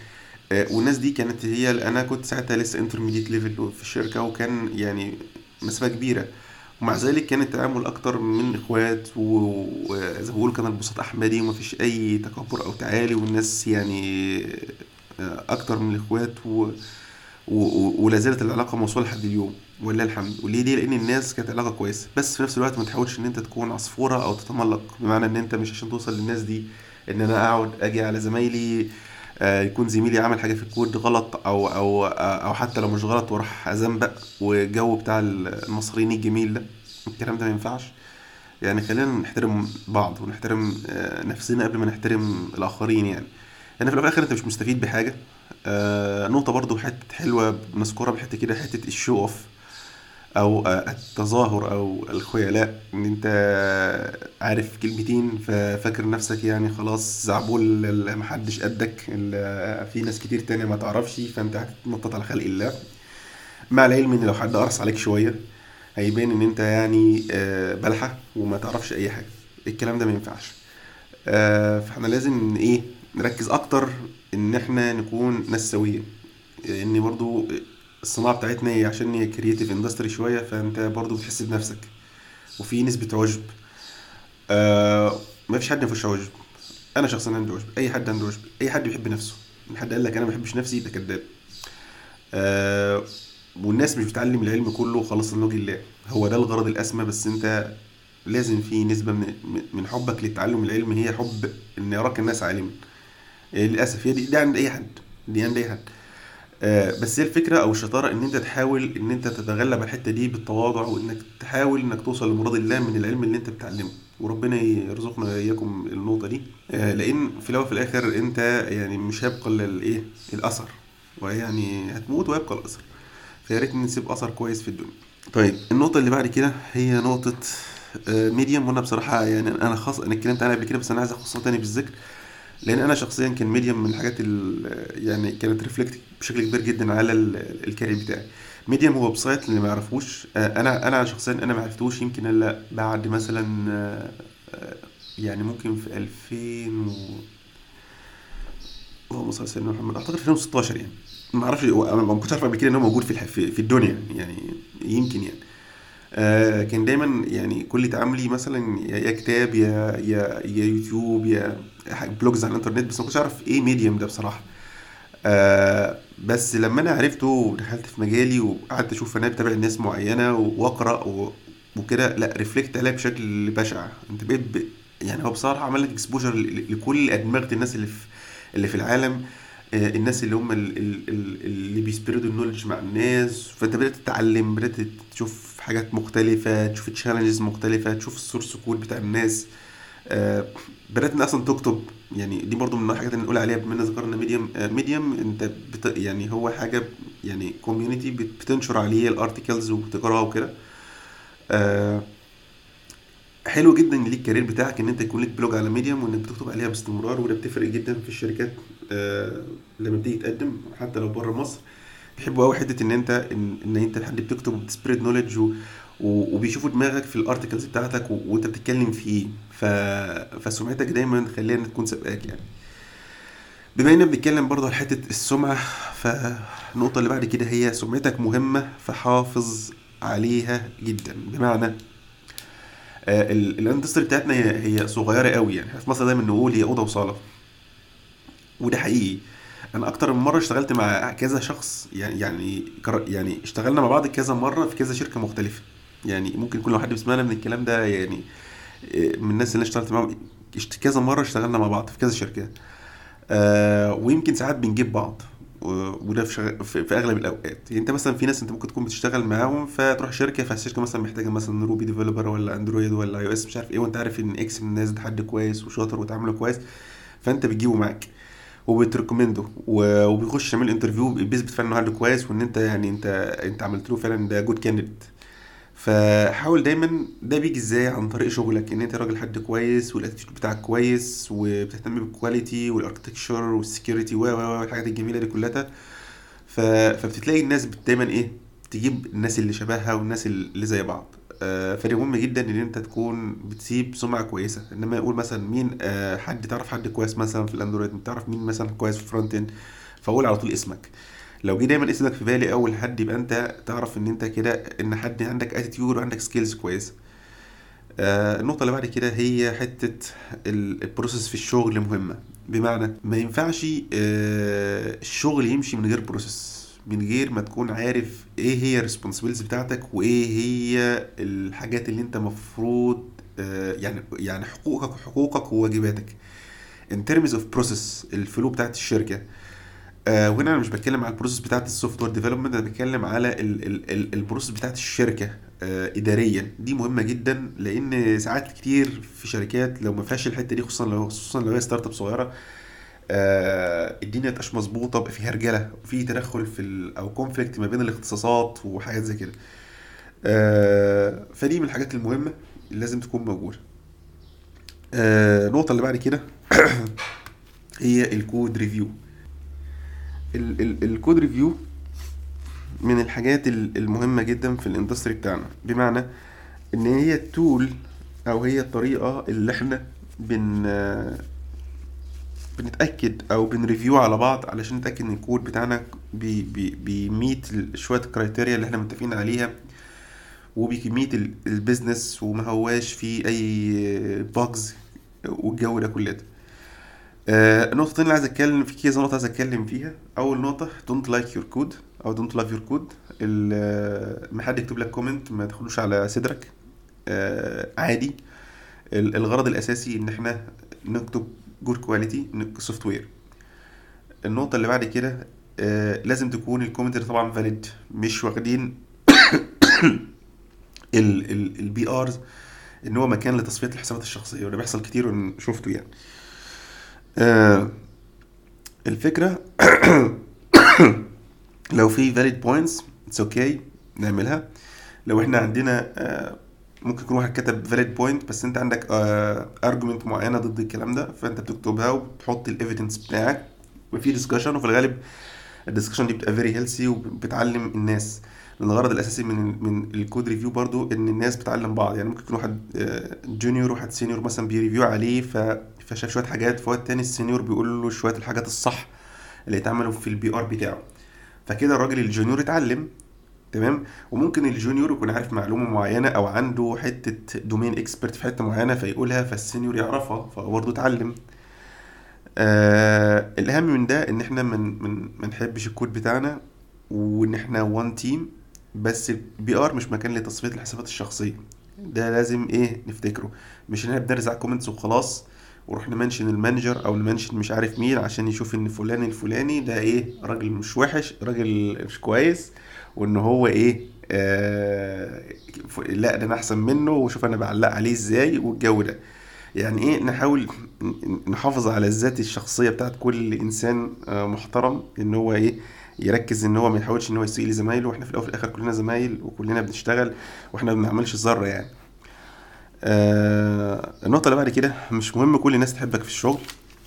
آه، والناس دي كانت هي انا كنت ساعتها لسه انترميديت ليفل في الشركه وكان يعني مسافه كبيره ومع ذلك كان التعامل اكتر من اخوات وزي ما بيقولوا كان البساط احمدي ومفيش اي تكبر او تعالي والناس يعني آه، اكتر من الاخوات و... و... ولا زالت العلاقه موصوله لحد اليوم ولله الحمد وليه دي لان الناس كانت علاقه كويسه بس في نفس الوقت ما تحاولش ان انت تكون عصفوره او تتملق بمعنى ان انت مش عشان توصل للناس دي ان انا اقعد اجي على زمايلي آه، يكون زميلي عمل حاجه في الكود غلط او او او حتى لو مش غلط واروح ازنبق والجو بتاع المصريين الجميل ده الكلام ده ما ينفعش يعني خلينا نحترم بعض ونحترم آه، نفسنا قبل ما نحترم الاخرين يعني يعني في الاخر انت مش مستفيد بحاجه آه نقطه برضو حته حلوه نذكرها بحته كده حته الشو اوف او آه، التظاهر او الخيلاء ان انت عارف كلمتين ففاكر نفسك يعني خلاص زعبول محدش قدك في ناس كتير تانية ما تعرفش فانت هتتنطط على خلق الله مع العلم ان لو حد قرص عليك شويه هيبان ان انت يعني آه، بلحه وما تعرفش اي حاجه الكلام ده ما ينفعش آه، فاحنا لازم ايه نركز اكتر ان احنا نكون ناس سويه لان برضو الصناعه بتاعتنا هي عشان هي كرييتيف اندستري شويه فانت برضو بتحس بنفسك وفي نسبه عجب آه ما فيش حد ما فيهوش عجب انا شخصيا عندي عجب اي حد عنده عجب اي حد بيحب نفسه ان حد قال لك انا ما بحبش نفسي يبقى كذاب آه والناس مش بتعلم العلم كله خلاص لوجه الله هو ده الغرض الاسمى بس انت لازم في نسبه من من حبك للتعلم العلم هي حب ان يراك الناس عالما للاسف هي دي, دي عند اي حد دي عند اي حد آه، بس هي الفكره او الشطاره ان انت تحاول ان انت تتغلب على الحته دي بالتواضع وانك تحاول انك توصل لمراد الله من العلم اللي انت بتتعلمه وربنا يرزقنا اياكم النقطه دي آه، لان في الاول وفي الاخر انت يعني مش هيبقى الا الايه الاثر ويعني هتموت ويبقى الاثر فيا ريت نسيب اثر كويس في الدنيا طيب النقطه اللي بعد كده هي نقطه ميديم آه، وانا بصراحه يعني انا خاص انا اتكلمت عنها قبل كده بس انا عايز اخصها تاني بالذكر لان انا شخصيا كان ميديم من الحاجات يعني كانت ريفلكت بشكل كبير جدا على الكارير بتاعي ميديم هو ويب سايت اللي ما يعرفوش آه، انا انا شخصيا انا ما عرفتوش يمكن الا بعد مثلا آه، يعني ممكن في 2000 و اللهم صل على سيدنا محمد اعتقد في 2016 يعني ما اعرفش انا ما كنتش عارف قبل كده ان هو موجود في في الدنيا يعني يمكن يعني آه كان دايما يعني كل تعاملي مثلا يا كتاب يا يا يا يوتيوب يا بلوجز على الانترنت بس ما كنتش اعرف ايه ميديوم ده بصراحه آه بس لما انا عرفته ودخلت في مجالي وقعدت اشوف انا بتابع ناس معينه واقرا وكده لا ريفلكت عليها بشكل بشع انت بقيت ب... يعني هو بصراحه عمل لك اكسبوجر لكل ادمغه الناس اللي في اللي في العالم آه، الناس اللي هم اللي بيسبردوا النولج مع الناس فانت بدات تتعلم بدات تشوف حاجات مختلفه تشوف تشالنجز مختلفه تشوف السورس كود بتاع الناس آه، بدات ان اصلا تكتب يعني دي برضو من الحاجات اللي نقول عليها بما ان ذكرنا ميديم ميديم انت بت يعني هو حاجه يعني كوميونتي بتنشر عليه الارتكلز وتقراها وكده آه حلو جدا ان ليك الكارير بتاعك ان انت يكون لك بلوج على ميديم وانك بتكتب عليها باستمرار وده بتفرق جدا في الشركات آه لما بتيجي تقدم حتى لو بره مصر بيحبوا قوي حته ان انت ان, إن انت حد بتكتب وبتسبريد نولج وبيشوفوا دماغك في الارتكلز بتاعتك وانت بتتكلم في ايه ف... فسمعتك دايما خليها تكون سابقاك يعني بما اننا بنتكلم برضه على حته السمعه فالنقطه اللي بعد كده هي سمعتك مهمه فحافظ عليها جدا بمعنى آه، الاندستري بتاعتنا هي صغيره قوي يعني في مصر دايما نقول هي اوضه وصاله وده حقيقي انا اكتر من مره اشتغلت مع كذا شخص يعني يعني يعني اشتغلنا مع بعض كذا مره في كذا شركه مختلفه يعني ممكن كل حد بيسمعنا من الكلام ده يعني آه، من الناس اللي اشتغلت معاهم كذا مره اشتغلنا مع بعض في كذا شركه آه ويمكن ساعات بنجيب بعض وده في, شغ... في, في اغلب الاوقات يعني انت مثلا في ناس انت ممكن تكون بتشتغل معاهم فتروح شركه فالشركه مثلا محتاجه مثلا روبي ديفلوبر ولا اندرويد ولا اي او اس مش عارف ايه وانت عارف ان اكس من الناس ده حد كويس وشاطر وتعامله كويس فانت بتجيبه معاك وبتريكومنده وبيخش يعمل انترفيو بيثبت فعلا انه حد كويس وان انت يعني انت انت عملت له فعلا ده جود كانديديت فحاول دايما ده بيجي ازاي عن طريق شغلك ان انت راجل حد كويس والاتيتيود بتاعك كويس وبتهتم بالكواليتي والاركتكشر والسكيورتي و والحاجات الجميله دي كلها فبتتلاقي الناس دايما ايه تجيب الناس اللي شبهها والناس اللي زي بعض آه فدي مهم جدا ان انت تكون بتسيب سمعه كويسه انما يقول مثلا مين آه حد تعرف حد كويس مثلا في الاندرويد تعرف مين مثلا كويس في الفرونت اند فقول على طول اسمك لو جه دايما اسمك في بالي اول حد يبقى انت تعرف ان انت كده ان حد عندك اتيتيود وعندك سكيلز كويسه آه النقطه اللي بعد كده هي حته البروسيس في الشغل مهمه بمعنى ما ينفعش آه الشغل يمشي من غير بروسيس من غير ما تكون عارف ايه هي الريسبونسبيلتيز بتاعتك وايه هي الحاجات اللي انت مفروض آه يعني يعني حقوقك وحقوقك وواجباتك in terms of process الفلو بتاعت الشركه آه وهنا انا مش بتكلم على البروسيس بتاعت السوفت وير ديفلوبمنت انا بتكلم على البروسيس بتاعت الشركه آه اداريا دي مهمه جدا لان ساعات كتير في شركات لو ما فيهاش الحته دي خصوصا لو خصوصا لو هي ستارت اب صغيره آه الدنيا متبقاش مظبوطه بقى في هرجله في تدخل في او كونفليكت ما بين الاختصاصات وحاجات زي كده آه فدي من الحاجات المهمه اللي لازم تكون موجوده آه النقطه اللي بعد كده هي الكود ريفيو الكود ريفيو من الحاجات المهمة جدا في الاندستري بتاعنا بمعنى ان هي التول او هي الطريقة اللي احنا بن بنتأكد او بنريفيو على بعض علشان نتأكد ان الكود بتاعنا بي بي بيميت شوية الكرايتيريا اللي احنا متفقين عليها وبيميت البيزنس وما هواش فيه اي باجز والجو ده كله آه النقطة اللي عايز اتكلم في كذا نقطة عايز اتكلم فيها اول نقطة don't like your code او don't love your code ما حد يكتب لك كومنت ما تاخدوش على صدرك آه عادي الغرض الاساسي ان احنا نكتب جود كواليتي سوفت وير النقطة اللي بعد كده آه لازم تكون الكومنت طبعا فاليد مش واخدين البي ارز ان هو مكان لتصفيه الحسابات الشخصيه وده بيحصل كتير شفته يعني آه الفكره لو في valid points اتس اوكي okay نعملها لو احنا عندنا آه ممكن يكون واحد كتب valid point بس انت عندك آه argument معينه ضد الكلام ده فانت بتكتبها وبتحط الايفيدنس بتاعك وفي ديسكشن وفي الغالب الديسكشن دي بتبقى فيري هيلثي وبتعلم الناس لان الغرض الاساسي من من الكود ريفيو برضو ان الناس بتعلم بعض يعني ممكن يكون واحد جونيور وواحد سينيور مثلا بيريفيو عليه ف فشاف شويه حاجات فهو التاني السينيور بيقول له شويه الحاجات الصح اللي اتعملوا في البي ار بتاعه فكده الراجل الجونيور اتعلم تمام وممكن الجونيور يكون عارف معلومه معينه او عنده حته دومين اكسبرت في حته معينه فيقولها فالسينيور يعرفها فبرضه اتعلم آه الاهم من ده ان احنا من من ما نحبش الكود بتاعنا وان احنا وان تيم بس البي ار مش مكان لتصفيه الحسابات الشخصيه ده لازم ايه نفتكره مش ان احنا بنرزع كومنتس وخلاص ونروح نمنشن المانجر او نمنشن مش عارف مين عشان يشوف ان فلان الفلاني ده ايه راجل مش وحش راجل مش كويس وان هو ايه آه لا ده انا احسن منه وشوف انا بعلق عليه ازاي والجو ده يعني ايه نحاول نحافظ على الذات الشخصيه بتاعت كل انسان آه محترم ان هو ايه يركز ان هو ما يحاولش ان هو يسيء لزمايله واحنا في الاول وفي الاخر كلنا زمايل وكلنا بنشتغل واحنا ما بنعملش ذره يعني آه النقطة اللي بعد كده مش مهم كل الناس تحبك في الشغل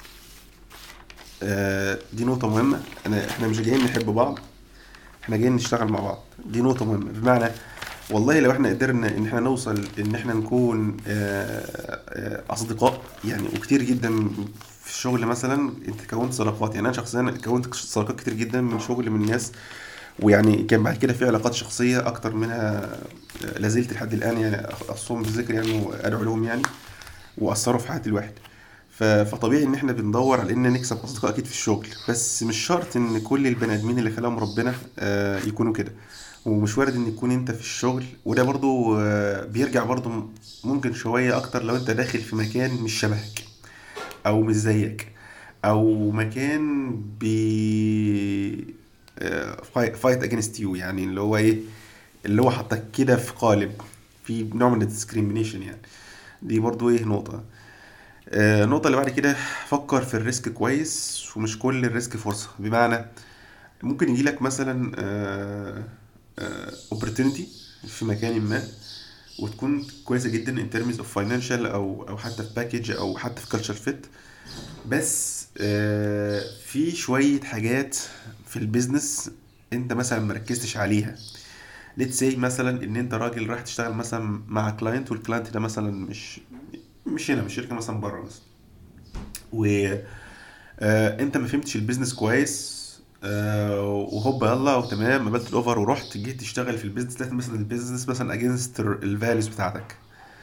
آه دي نقطة مهمة أنا إحنا مش جايين نحب بعض إحنا جايين نشتغل مع بعض دي نقطة مهمة بمعنى والله لو إحنا قدرنا إن إحنا نوصل إن إحنا نكون آه آه أصدقاء يعني وكتير جدا في الشغل مثلا أنت كونت صداقات يعني أنا شخصيا كونت صداقات كتير جدا من شغل من ناس ويعني كان بعد كده في علاقات شخصيه اكتر منها لازلت لحد الان يعني اخصهم بالذكر يعني وادعو لهم يعني واثروا في حياه الواحد فطبيعي ان احنا بندور على ان نكسب اصدقاء اكيد في الشغل بس مش شرط ان كل البني ادمين اللي خلقهم ربنا يكونوا كده ومش وارد ان يكون انت في الشغل وده برضو بيرجع برضو ممكن شويه اكتر لو انت داخل في مكان مش شبهك او مش زيك او مكان بي فايت اجينست يو يعني اللي هو ايه اللي هو حطك كده في قالب في نوع من الديسكريميشن يعني دي برضو ايه نقطة آه النقطة اللي بعد كده فكر في الريسك كويس ومش كل الريسك فرصة بمعنى ممكن يجي لك مثلا اوبورتونيتي في مكان ما وتكون كويسة جدا in terms of financial او او حتى في باكج او حتى في culture fit بس آه في شوية حاجات في البيزنس انت مثلا مركزتش عليها ليتس سي مثلا ان انت راجل رايح تشتغل مثلا مع كلاينت والكلاينت ده مثلا مش مش هنا مش شركه مثلا بره مثلا و آه انت ما فهمتش البيزنس كويس آه وهوبا يلا وتمام قبلت الاوفر ورحت جيت تشتغل في البيزنس لقيت مثلا البيزنس مثلا اجينست الفاليوز بتاعتك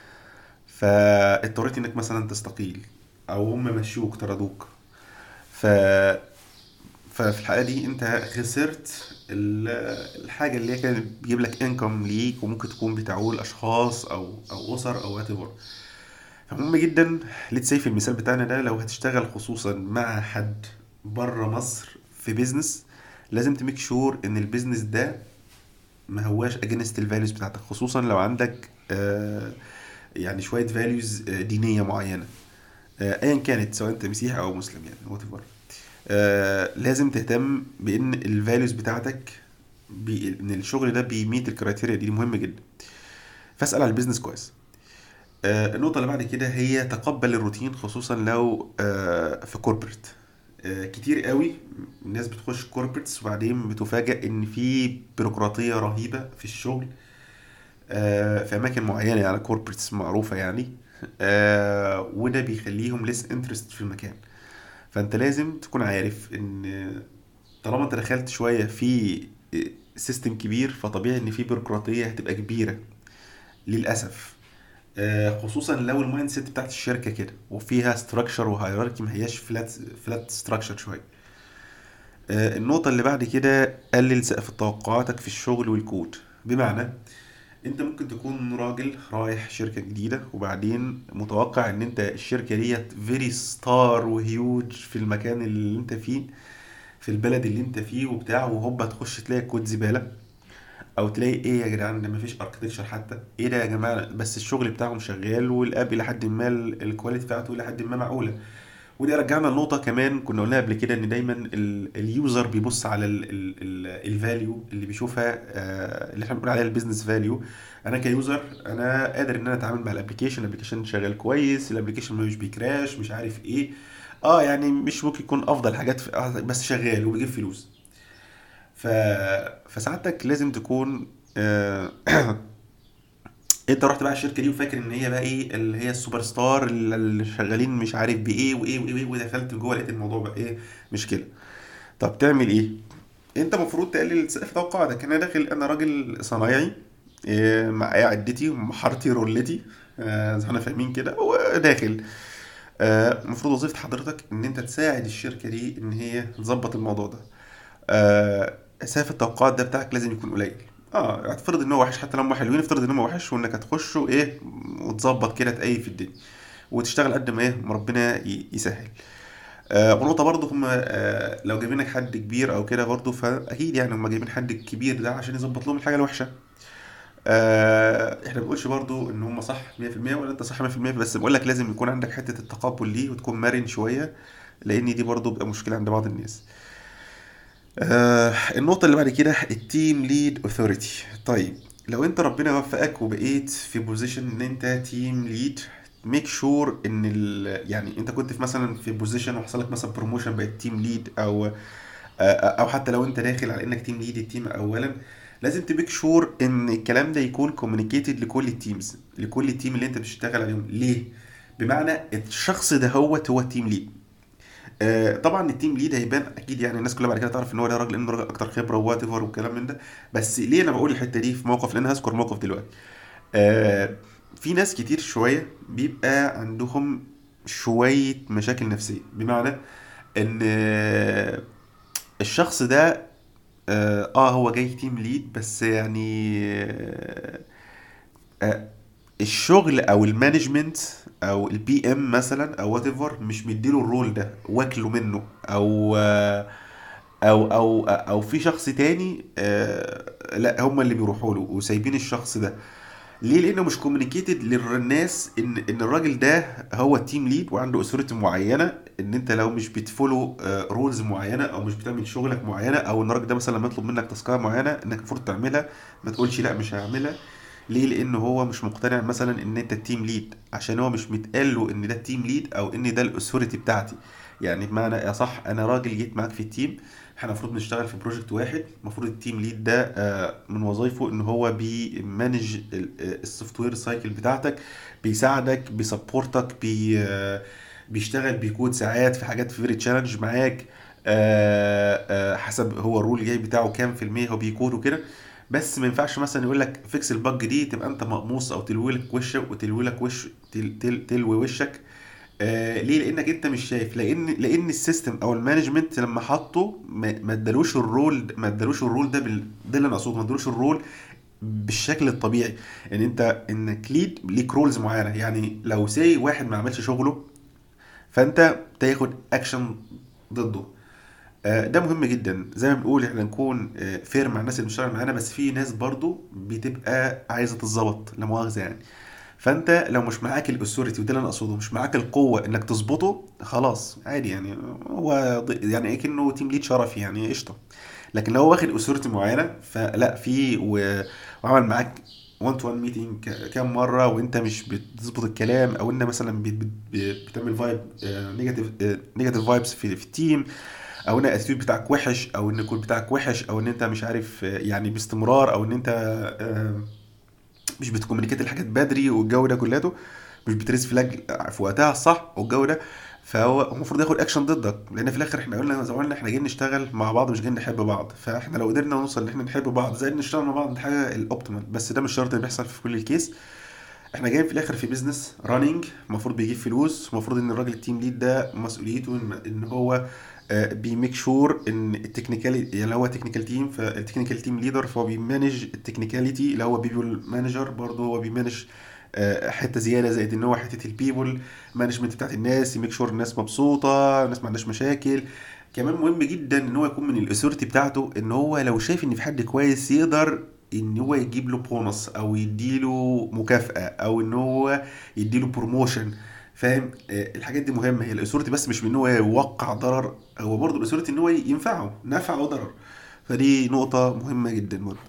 فاضطريت انك مثلا تستقيل او هم مشوك طردوك ف ففي الحالة دي انت خسرت ال- الحاجة اللي هي كانت بتجيب لك انكم ليك وممكن تكون بتعول اشخاص او او اسر او وات ايفر فمهم جدا ليتس سي في المثال بتاعنا ده لو هتشتغل خصوصا مع حد بره مصر في بيزنس لازم تميك شور ان البيزنس ده ما هواش اجينست الفاليوز بتاعتك خصوصا لو عندك آه يعني شوية فاليوز دينية معينة آه، ايا كانت سواء انت مسيحي او مسلم يعني وات ايفر لازم تهتم بان الفاليوز بتاعتك بي ان الشغل ده بيميت الكرايتيريا دي مهم جدا فاسال على البيزنس كويس آه، النقطة اللي بعد كده هي تقبل الروتين خصوصا لو آه، في كوربريت كتير قوي الناس بتخش كوربريتس وبعدين بتفاجأ ان في بيروقراطية رهيبة في الشغل آه، في اماكن معينة يعني كوربريتس معروفة يعني آه، وده بيخليهم ليس انترست في المكان فانت لازم تكون عارف ان طالما انت دخلت شوية في سيستم كبير فطبيعي ان في بيروقراطية هتبقى كبيرة للأسف آه، خصوصا لو المايند سيت بتاعت الشركة كده وفيها ستراكشر وهيراركي ما هياش فلات فلات ستراكشر شوية آه، النقطة اللي بعد كده قلل سقف توقعاتك في الشغل والكود بمعنى انت ممكن تكون راجل رايح شركة جديدة وبعدين متوقع ان انت الشركة ديت فيري ستار وهيوج في المكان اللي انت فيه في البلد اللي انت فيه وبتاع وهوبا تخش تلاقي كود زبالة او تلاقي ايه يا جدعان ده مفيش اركتكشر حتى ايه ده يا جماعة بس الشغل بتاعهم شغال والاب لحد ما ال- الكواليتي بتاعته لحد ما معقولة ودي رجعنا لنقطة كمان كنا قلناها قبل كده ان دايما ال- اليوزر بيبص على الفاليو اللي بيشوفها آه، اللي احنا بنقول عليها البيزنس فاليو انا كيوزر انا قادر ان انا اتعامل مع الابلكيشن الابلكيشن شغال كويس الابلكيشن مش بيكراش مش عارف ايه اه يعني مش ممكن يكون افضل حاجات في آه، بس شغال وبيجيب فلوس ف... فساعتك لازم تكون آه، انت رحت بقى الشركه دي وفاكر ان هي بقى ايه اللي هي السوبر ستار اللي شغالين مش عارف بايه وايه وايه وايه ودخلت جوه لقيت الموضوع بقى ايه مش كده طب تعمل ايه انت المفروض تقلل سقف توقعاتك انا داخل انا راجل صنايعي إيه، معايا عدتي ومحارتي رولتي آه، زي ما احنا فاهمين كده وداخل آه، المفروض وظيفة حضرتك ان انت تساعد الشركة دي ان هي تظبط الموضوع ده آه، سقف التوقعات ده بتاعك لازم يكون قليل اه افترض ان هو وحش حتى لو هم حلوين افترض ان هم وحش وانك هتخش وايه وتظبط كده تأيد في الدنيا وتشتغل قد ما ايه ما ربنا ي- يسهل آه ونقطة برضه هم آه لو جايبين لك حد كبير او كده برضه فاكيد يعني هم جايبين حد كبير ده عشان يظبط لهم الحاجة الوحشة آه احنا ما بنقولش برضه ان هم صح 100% ولا انت صح 100% بس بقول لك لازم يكون عندك حتة التقبل ليه وتكون مرن شوية لان دي برضه بتبقى مشكلة عند بعض الناس آه النقطة اللي بعد كده التيم ليد اوثوريتي طيب لو انت ربنا وفقك وبقيت في بوزيشن ان انت تيم ليد ميك شور ان ال يعني انت كنت في مثلا في بوزيشن وحصل لك مثلا بروموشن بقيت تيم ليد او آه، او حتى لو انت داخل على انك تيم ليد التيم اولا لازم تميك شور ان الكلام ده يكون كوميونيكيتد لكل التيمز لكل التيم اللي انت بتشتغل عليهم ليه بمعنى الشخص ده هو هو التيم ليد آه، طبعا التيم ليد هيبان اكيد يعني الناس كلها بعد كده تعرف ان هو ده راجل انه راجل اكتر خبره ووات ايفر والكلام من ده بس ليه انا بقول الحته دي في موقف لان هذكر موقف دلوقتي آه، في ناس كتير شويه بيبقى عندهم شويه مشاكل نفسيه بمعنى ان آه، الشخص ده اه آه، هو جاي تيم ليد بس يعني آه، آه، الشغل او المانجمنت او البي ام مثلا او وات ايفر مش مديله الرول ده واكله منه او آه، او او او في شخص تاني آه، لا هم اللي بيروحوا له وسايبين الشخص ده ليه لانه مش كوميونيكيتد للناس ان ان الراجل ده هو التيم ليد وعنده اثوريتي معينه ان انت لو مش بتفولو رولز معينه او مش بتعمل شغلك معينه او ان الراجل ده مثلا لما يطلب منك تاسكيه معينه انك المفروض تعملها ما تقولش لا مش هعملها ليه لان هو مش مقتنع مثلا ان انت التيم ليد عشان هو مش متقال له ان ده التيم ليد او ان ده الاثوريتي بتاعتي يعني بمعنى يا صح انا راجل جيت معاك في التيم احنا المفروض نشتغل في بروجكت واحد المفروض التيم ليد ده آه، من وظايفه ان هو بيمانج السوفت وير سايكل بتاعتك بيساعدك بيسبورتك بي آه، بيشتغل بيكود ساعات في حاجات فيري تشالنج معاك آه، آه، حسب هو الرول جاي بتاعه كام في المية هو بيكود وكده بس ما ينفعش مثلا يقول لك فيكس البج دي تبقى انت مقموص او تلوي لك وشك وتلوي لك وش تل تل تلوي وشك آه ليه لانك انت مش شايف لان لان السيستم او المانجمنت لما حطه ما ما ادالوش الرول ما ادالوش الرول ده بال... ده اللي انا اقصده ما ادالوش الرول بالشكل الطبيعي ان انت انك ليد ليك رولز معينه يعني لو سي واحد ما عملش شغله فانت تاخد اكشن ضده آه، ده مهم جدا زي ما بنقول احنا نكون فير مع الناس اللي بتشتغل معانا بس في ناس برضو بتبقى عايزه تتظبط لا مؤاخذه يعني فانت لو مش معاك الاثوريتي وده اللي انا اقصده مش معاك القوه انك تظبطه خلاص عادي يعني هو ض- يعني كأنه تيم ليد شرفي يعني قشطه لكن لو هو واخد اثوريتي معينه فلا في و- وعمل معاك 1 تو 1 ميتنج كام مره وانت مش بتظبط الكلام او انت مثلا بت- بت- بتعمل فايب نيجاتيف نيجاتيف فايبس في في التيم او ان الاتيتيود بتاعك وحش او ان الكود بتاعك وحش او ان انت مش عارف آه، يعني باستمرار او ان انت آه، مش بتكومينيكيت الحاجات بدري والجو ده كلته مش بتريس فلاج في وقتها الصح والجو ده فهو المفروض ياخد اكشن ضدك لان في الاخر احنا قلنا زي ما قلنا احنا جايين نشتغل مع بعض مش جايين نحب بعض فاحنا لو قدرنا نوصل ان احنا نحب بعض زائد نشتغل مع بعض دي حاجه الاوبتيمال بس ده مش شرط اللي بيحصل في كل الكيس احنا جايين في الاخر في بيزنس راننج المفروض بيجيب فلوس المفروض ان الراجل التيم ليد ده مسؤوليته ان إن هو بيميك شور ان التكنيكاليتي يعني هو تكنيكال تيم فالتكنيكال تيم ليدر فهو بيمانج التكنيكاليتي اللي هو بيبول مانجر برضه هو بيمانج آه، حته زياده زائد ان هو حته البيبول مانجمنت بتاعت الناس يميك شور الناس مبسوطه الناس ما عندهاش مشاكل كمان مهم جدا ان هو يكون من الاثوريتي بتاعته ان هو لو شايف ان في حد كويس يقدر ان هو يجيب له بونص او يديله مكافأة او ان هو يديله بروموشن فاهم آه، الحاجات دي مهمه هي الاثوريتي بس مش من ان هو يوقع ضرر هو برضه الاثوريتي ان هو ينفعه نفع وضرر فدي نقطه مهمه جدا برضه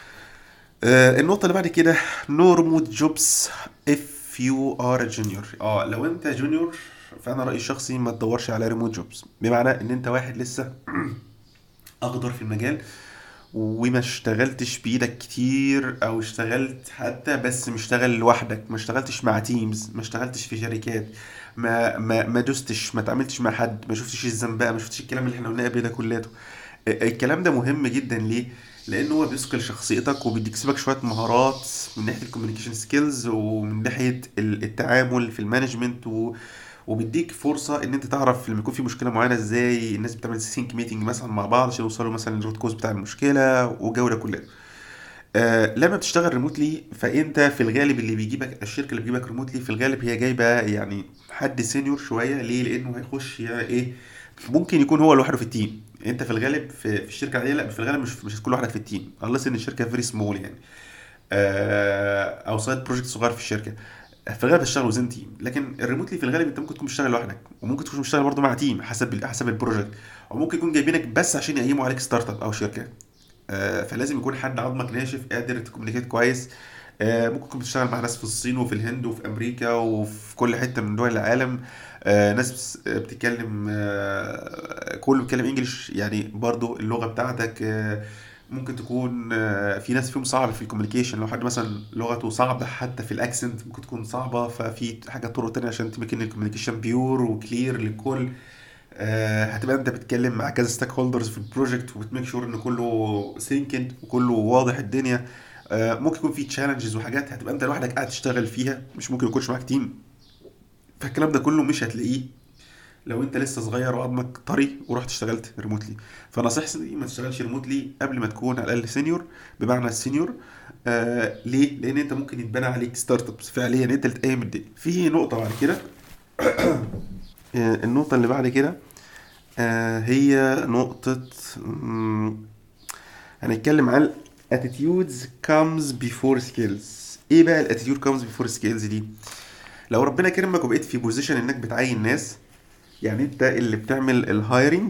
آه، النقطة اللي بعد كده no remote jobs if you are a junior اه لو انت جونيور فانا رأيي الشخصي ما تدورش على remote jobs بمعنى ان انت واحد لسه اخضر في المجال وما اشتغلتش بايدك كتير او اشتغلت حتى بس مشتغل لوحدك ما اشتغلتش مع تيمز ما اشتغلتش في شركات ما ما ما دوستش ما تعاملتش مع حد ما شفتش الزنبقه ما شفتش الكلام اللي احنا قلناه قبل ده كلته الكلام ده مهم جدا ليه لان هو بيثقل شخصيتك وبيكسبك شويه مهارات من ناحيه الكوميونيكيشن سكيلز ومن ناحيه ال- التعامل في المانجمنت و... وبيديك فرصه ان انت تعرف لما يكون في مشكله معينه ازاي الناس بتعمل سينك ميتنج مثلا مع بعض عشان يوصلوا مثلا للروت كوز بتاع المشكله والجو ده كله آه لما بتشتغل ريموتلي فانت في الغالب اللي بيجيبك الشركه اللي بتجيبك ريموتلي في الغالب هي جايبه يعني حد سينيور شويه ليه لانه هيخش يعني ايه ممكن يكون هو لوحده في التيم انت في الغالب في, في الشركه العاديه لا في الغالب مش مش هتكون لوحدك في التيم unless ان الشركه فيري سمول يعني آه، او سايد بروجكت صغير في الشركه في الغالب هتشتغل وزن تيم لكن الريموتلي في الغالب انت ممكن تكون بتشتغل لوحدك وممكن تكون بتشتغل برضه مع تيم حسب ال- حسب البروجكت وممكن يكون جايبينك بس عشان يقيموا عليك ستارت اب او شركه آه، فلازم يكون حد عظمك ناشف قادر تكومينيكيت كويس آه، ممكن تكون بتشتغل مع ناس في الصين وفي الهند وفي امريكا وفي كل حته من دول العالم آه، ناس بس- آه، بتتكلم آه، كله بيتكلم انجلش يعني برضو اللغه بتاعتك آه، ممكن تكون آه، في ناس فيهم صعب في الكوميونيكيشن لو حد مثلا لغته صعبه حتى في الاكسنت ممكن تكون صعبه ففي حاجه طرق تانية عشان تمكن الكوميونيكيشن بيور وكلير للكل آه، هتبقى انت بتتكلم مع كذا ستيك هولدرز في البروجكت وبتميك شور ان كله سينكد وكله واضح الدنيا آه، ممكن يكون في تشالنجز وحاجات هتبقى انت لوحدك قاعد تشتغل فيها مش ممكن يكونش معاك تيم فالكلام ده كله مش هتلاقيه لو انت لسه صغير وعظمك طري ورحت اشتغلت ريموتلي فنصيحتي ما تشتغلش ريموتلي قبل ما تكون على الاقل سينيور بمعنى السينيور آه ليه؟ لان انت ممكن يتبنى عليك ستارت ابس فعليا انت اللي تقيم الدنيا في نقطه بعد كده آه، النقطه اللي بعد كده آه هي نقطه مم، هنتكلم عن attitudes comes before skills ايه بقى الاتيتيود comes before skills دي لو ربنا كرمك وبقيت في بوزيشن انك بتعين ناس يعني انت اللي بتعمل الهايرنج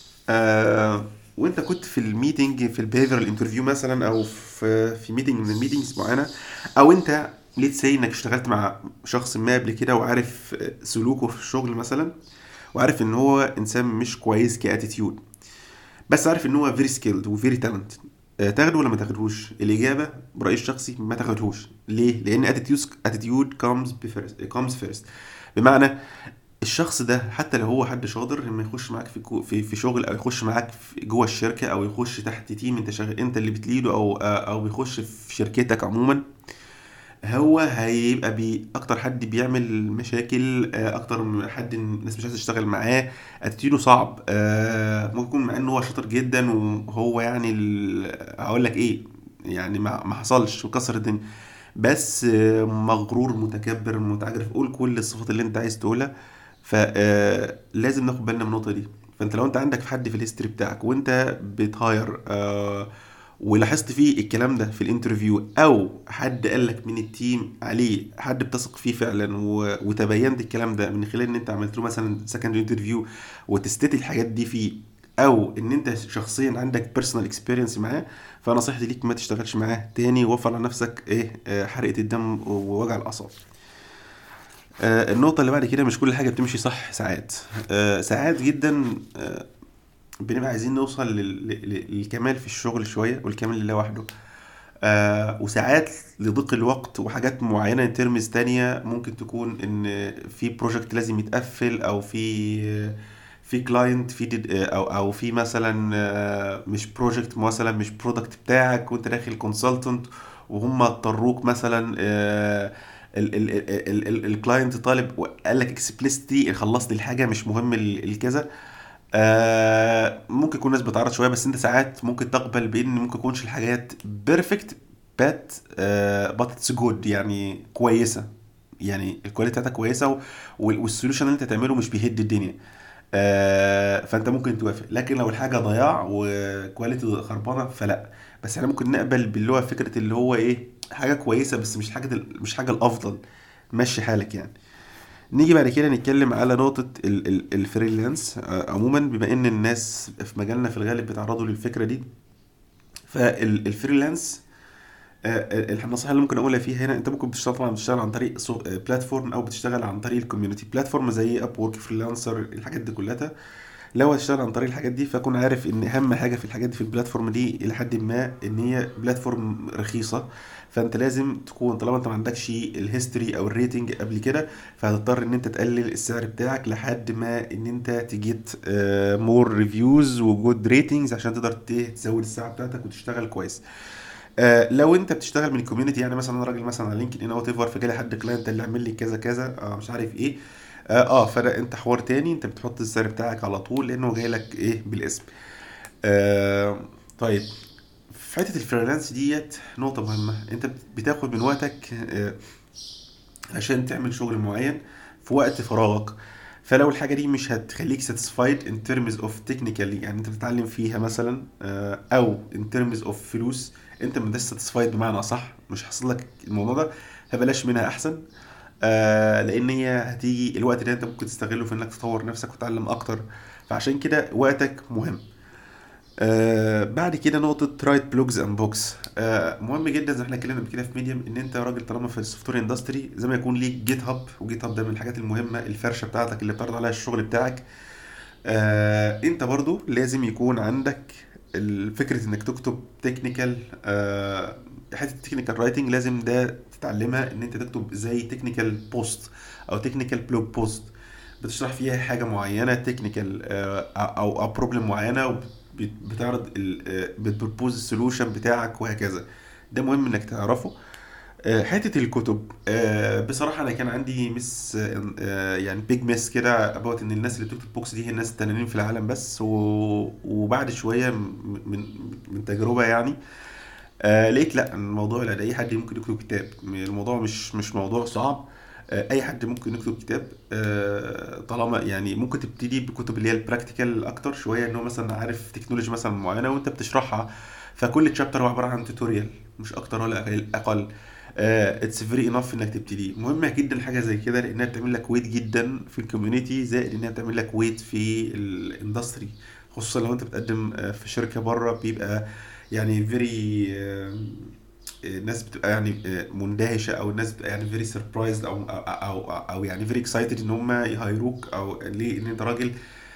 آه وانت كنت في الميتنج في البيهيفيرال انترفيو مثلا او في في ميتنج من الميتنجز معينه او انت ليت سي انك اشتغلت مع شخص ما قبل كده وعارف سلوكه في الشغل مثلا وعارف ان هو انسان مش كويس كاتيتيود بس عارف ان هو فيري سكيلد وفيري تالنت تاخده ولا ما تاخدهوش الاجابه برايي الشخصي ما تاخدهوش ليه لان اتيتيود اتيتيود كومز كومز فيرست بمعنى الشخص ده حتى لو هو حد شاطر لما يخش معاك في كو- في في شغل او يخش معاك في جوه الشركه او يخش تحت تيم انت شغال انت اللي بتليده او او يخش في شركتك عموما هو هيبقى بي اكتر حد بيعمل مشاكل آه، اكتر من حد الناس مش عايزه تشتغل معاه اتيتيودو صعب آه، ممكن يكون مع انه هو شاطر جدا وهو يعني ال- هقول لك ايه يعني ما ما حصلش وكسر الدنيا بس آه، مغرور متكبر متعجرف قول كل الصفات اللي انت عايز تقولها فلازم ناخد بالنا من النقطه دي فانت لو انت عندك حد في الهيستوري بتاعك وانت بتهاير آه ولاحظت فيه الكلام ده في الانترفيو او حد قال لك من التيم عليه حد بتثق فيه فعلا و... وتبينت الكلام ده من خلال ان انت عملت له مثلا سكند انترفيو وتستت الحاجات دي فيه او ان انت شخصيا عندك بيرسونال اكسبيرينس معاه فنصيحتي ليك ما تشتغلش معاه تاني ووفر على نفسك ايه آه، حرقة الدم ووجع الاعصاب آه، النقطة اللي بعد كده مش كل حاجة بتمشي صح ساعات آه، ساعات جدا آه، بنبقى عايزين نوصل لل- لل- للكمال في الشغل شوية والكمال لله وحده آه وساعات لضيق الوقت وحاجات معينة ترمز تانية ممكن تكون ان في بروجكت لازم يتقفل او في في كلاينت في ديد او او في مثلا آه، مش بروجكت مثلا مش برودكت بتاعك وانت داخل كونسلتنت وهم اضطروك مثلا الكلاينت طالب وقال لك اكسبليستي خلصت الحاجه مش مهم ال- الكذا آه ممكن يكون ناس بتعرض شويه بس انت ساعات ممكن تقبل بان ممكن يكونش الحاجات بيرفكت بات بات اتس جود يعني كويسه يعني الكواليتي بتاعتها كويسه و- وال- والسوليوشن اللي انت تعمله مش بيهد الدنيا آه فانت ممكن توافق لكن لو الحاجه ضياع وكواليتي خربانه فلا بس احنا ممكن نقبل باللي هو فكره اللي هو ايه حاجه كويسه بس مش حاجه مش حاجه الافضل مشي حالك يعني نيجي بعد كده نتكلم على نقطة ال- ال- الفريلانس آه، عموما بما ان الناس في مجالنا في الغالب بيتعرضوا للفكرة دي فالفريلانس النصيحة اللي ممكن اقولها فيها هنا انت ممكن بتشتغل طبعا بتشتغل عن طريق بلاتفورم او بتشتغل عن طريق الكوميونتي بلاتفورم زي اب وورك فريلانسر الحاجات دي كلها لو هتشتغل عن طريق الحاجات دي فكون عارف ان اهم حاجه في الحاجات دي في البلاتفورم دي الى حد ما ان هي بلاتفورم رخيصه فانت لازم تكون طالما انت ما عندكش الهيستوري او الريتنج قبل كده فهتضطر ان انت تقلل السعر بتاعك لحد ما ان انت تجيت مور ريفيوز وجود ريتنجز عشان تقدر ت- تزود الساعه بتاعتك وتشتغل كويس آه لو انت بتشتغل من الكوميونتي يعني مثلا انا راجل مثلا على لينكد ان او ايفر فجالي حد كلاينت اللي عامل لي كذا كذا آه مش عارف ايه اه, آه فده انت حوار تاني انت بتحط السعر بتاعك على طول لانه جاي لك ايه بالاسم آه طيب في حته الفريلانس ديت نقطه مهمه انت بتاخد من وقتك آه عشان تعمل شغل معين في وقت فراغك فلو الحاجه دي مش هتخليك satisfied in terms of technical يعني انت بتتعلم فيها مثلا آه، او in terms of فلوس انت ما انتش satisfied بمعنى اصح مش حاصل لك الموضوع ده فبلاش منها احسن آه لان هي هتيجي الوقت ده انت ممكن تستغله في انك تطور نفسك وتتعلم اكتر فعشان كده وقتك مهم آه بعد كده نقطة رايت بلوجز اند بوكس آه مهم جدا زي ما احنا اتكلمنا قبل كده في ميديم ان انت راجل طالما في السوفت وير اندستري زي ما يكون ليك جيت هاب وجيت هاب ده من الحاجات المهمة الفرشة بتاعتك اللي بتعرض عليها الشغل بتاعك آه انت برضو لازم يكون عندك ال- فكرة انك تكتب تكنيكال آه حته التكنيكال رايتنج لازم ده تتعلمها ان انت تكتب زي تكنيكال بوست او تكنيكال بلوج بوست بتشرح فيها حاجه معينه تكنيكال او او بروبلم معينه وبتعرض بتبروبوز السولوشن بتاعك وهكذا ده مهم انك تعرفه آه، حته الكتب آه، بصراحه انا كان عندي مس آه، يعني بيج مس كده ابوت ان الناس اللي بتكتب بوكس دي هي الناس التنانين في العالم بس و... وبعد شويه من من من تجربه يعني آه لقيت لا الموضوع لا ده اي حد ممكن يكتب كتاب الموضوع مش مش موضوع صعب آه اي حد ممكن يكتب كتاب آه طالما يعني ممكن تبتدي بكتب اللي هي البراكتيكال اكتر شويه ان هو مثلا عارف تكنولوجي مثلا معينه وانت بتشرحها فكل تشابتر هو عباره عن توتوريال مش اكتر ولا أقل- اقل اتس فيري انف انك تبتدي مهمه جدا حاجه زي كده لانها بتعمل لك ويت جدا في الكوميونتي زائد انها بتعمل لك ويت في الاندستري خصوصا لو انت بتقدم آه، في شركه بره بيبقى يعني فيري الناس بتبقى يعني آه، مندهشه او الناس بتبقى يعني فيري سربرايزد او او او, أو يعني فيري اكسايتد ان هم يهايروك او ليه ان انت راجل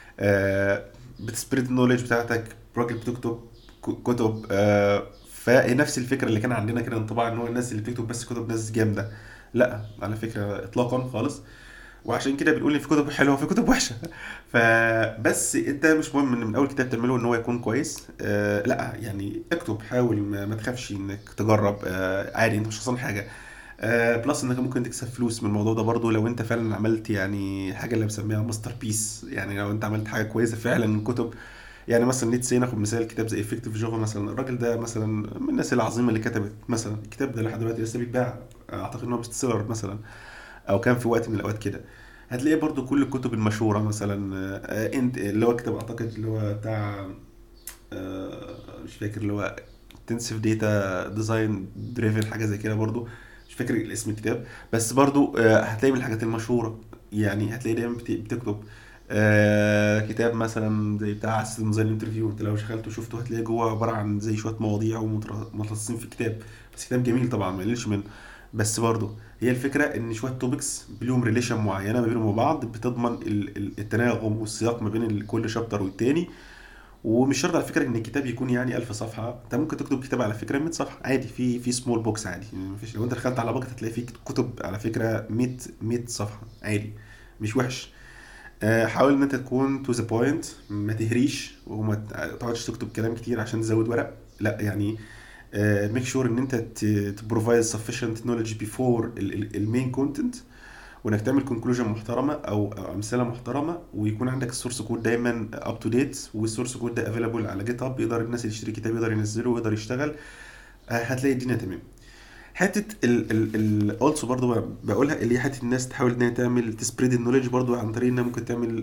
بتسبريد النولج بتاعتك راجل بتكتب ك- كتب آه، فهي نفس الفكره اللي كان عندنا كده انطباع ان هو الناس اللي بتكتب بس كتب ناس جامده لا على فكره اطلاقا خالص وعشان كده بنقول ان في كتب حلوه وفي كتب وحشه فبس انت مش مهم ان من اول كتاب تعمله ان هو يكون كويس آه لا يعني اكتب حاول ما, ما تخافش انك تجرب آه عادي انت مش خسران حاجه آه بلس انك ممكن تكسب فلوس من الموضوع ده برضو لو انت فعلا عملت يعني حاجه اللي بسميها ماستر بيس يعني لو انت عملت حاجه كويسه فعلا من كتب يعني مثلا نيتسي ناخد مثال كتاب زي افكتيف جوفا مثلا الراجل ده مثلا من الناس العظيمه اللي كتبت مثلا الكتاب ده لحد دلوقتي لسه بيتباع اعتقد ان هو بيست سيلر مثلا او كان في وقت من الاوقات كده هتلاقي برضو كل الكتب المشهوره مثلا آه، انت اللي هو كتاب اعتقد اللي هو بتاع آه، مش فاكر اللي هو انتنسيف داتا ديزاين دريفن حاجه زي كده برضو مش فاكر اسم الكتاب بس برضو آه، هتلاقي من الحاجات المشهوره يعني هتلاقي دايما بت- بتكتب آه كتاب مثلا زي بتاع سيستم ديزاين انترفيو انت لو شغلت وشفته هتلاقي جوه عباره عن زي شويه مواضيع ومتخصصين في الكتاب بس كتاب جميل طبعا ما يقللش منه بس برضه هي الفكره ان شويه توبكس ليهم ريليشن معينه ما بينهم وبعض بتضمن ال- ال- التناغم والسياق ما بين ال- كل شابتر والتاني ومش شرط على فكره ان الكتاب يكون يعني 1000 صفحه انت ممكن تكتب كتاب على فكره 100 صفحه عادي في في سمول بوكس عادي يعني مفيش لو انت دخلت على باكت هتلاقي في كتب على فكره 100 100 صفحه عادي مش وحش آه، حاول ان انت تكون تو ذا بوينت ما تهريش وما تقعدش تكتب كلام كتير عشان تزود ورق لا يعني ميك شور ان انت تبروفايد sufficient knowledge before المين كونتنت وانك تعمل كونكلوجن محترمه او أو امثله محترمه ويكون عندك السورس كود دايما اب تو ديت والسورس كود ده افيلابل على جيت هاب يقدر الناس اللي يشتري كتاب يقدر ينزله ويقدر يشتغل آه، هتلاقي الدنيا تمام حته ال ال ال also برضو بقولها اللي هي حته الناس تحاول ان هي تعمل تسبريد النولج برضو عن طريق انها ممكن تعمل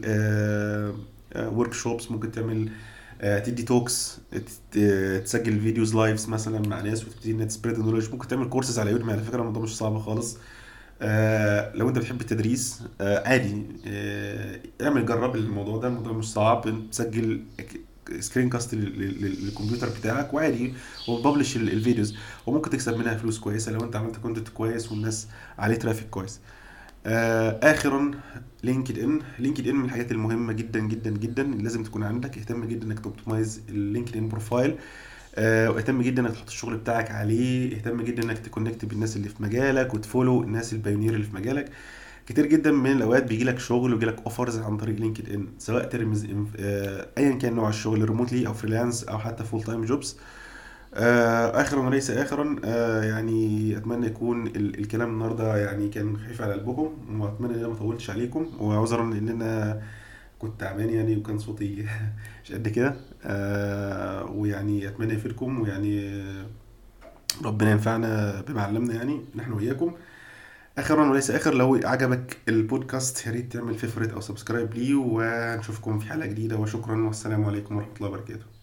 ورك شوبس ممكن تعمل آه، تدي توكس تسجل فيديوز لايفز مثلا مع ناس وتبتدي انها تسبريد النولج ممكن تعمل كورسز على يودمي على فكره الموضوع مش صعب خالص آه، لو انت بتحب التدريس آه، عادي آه، اعمل جرب الموضوع ده الموضوع مش صعب انت تسجل سكرين كاست للكمبيوتر بتاعك وعادي وببلش ال- الفيديوز وممكن تكسب منها فلوس كويسه لو انت عملت كونتنت كويس والناس عليه ترافيك كويس آه اخرا لينكد ان لينكد ان من الحاجات المهمه جدا جدا جدا اللي لازم تكون عندك اهتم جدا انك توبتمايز اللينكد ان بروفايل آه واهتم جدا انك تحط الشغل بتاعك عليه اهتم جدا انك تكونكت بالناس اللي في مجالك وتفولو الناس البايونير اللي في مجالك كتير جدا من الاوقات بيجي لك شغل ويجي لك اوفرز عن طريق لينكد ان سواء ترمز آه ايا كان نوع الشغل ريموتلي او فريلانس او حتى فول تايم جوبز آه، اخرا وليس اخرا آه، يعني اتمنى يكون ال- الكلام النهارده يعني كان خفيف على قلبكم واتمنى ان انا ما اطولتش عليكم وعذرا ان انا كنت تعبان يعني وكان صوتي مش قد كده آه، ويعني اتمنى يفيدكم ويعني آه، ربنا ينفعنا بما علمنا يعني نحن واياكم اخرا وليس اخر لو عجبك البودكاست يا ريت تعمل فيفوريت او سبسكرايب ليه ونشوفكم في حلقه جديده وشكرا والسلام عليكم ورحمه الله وبركاته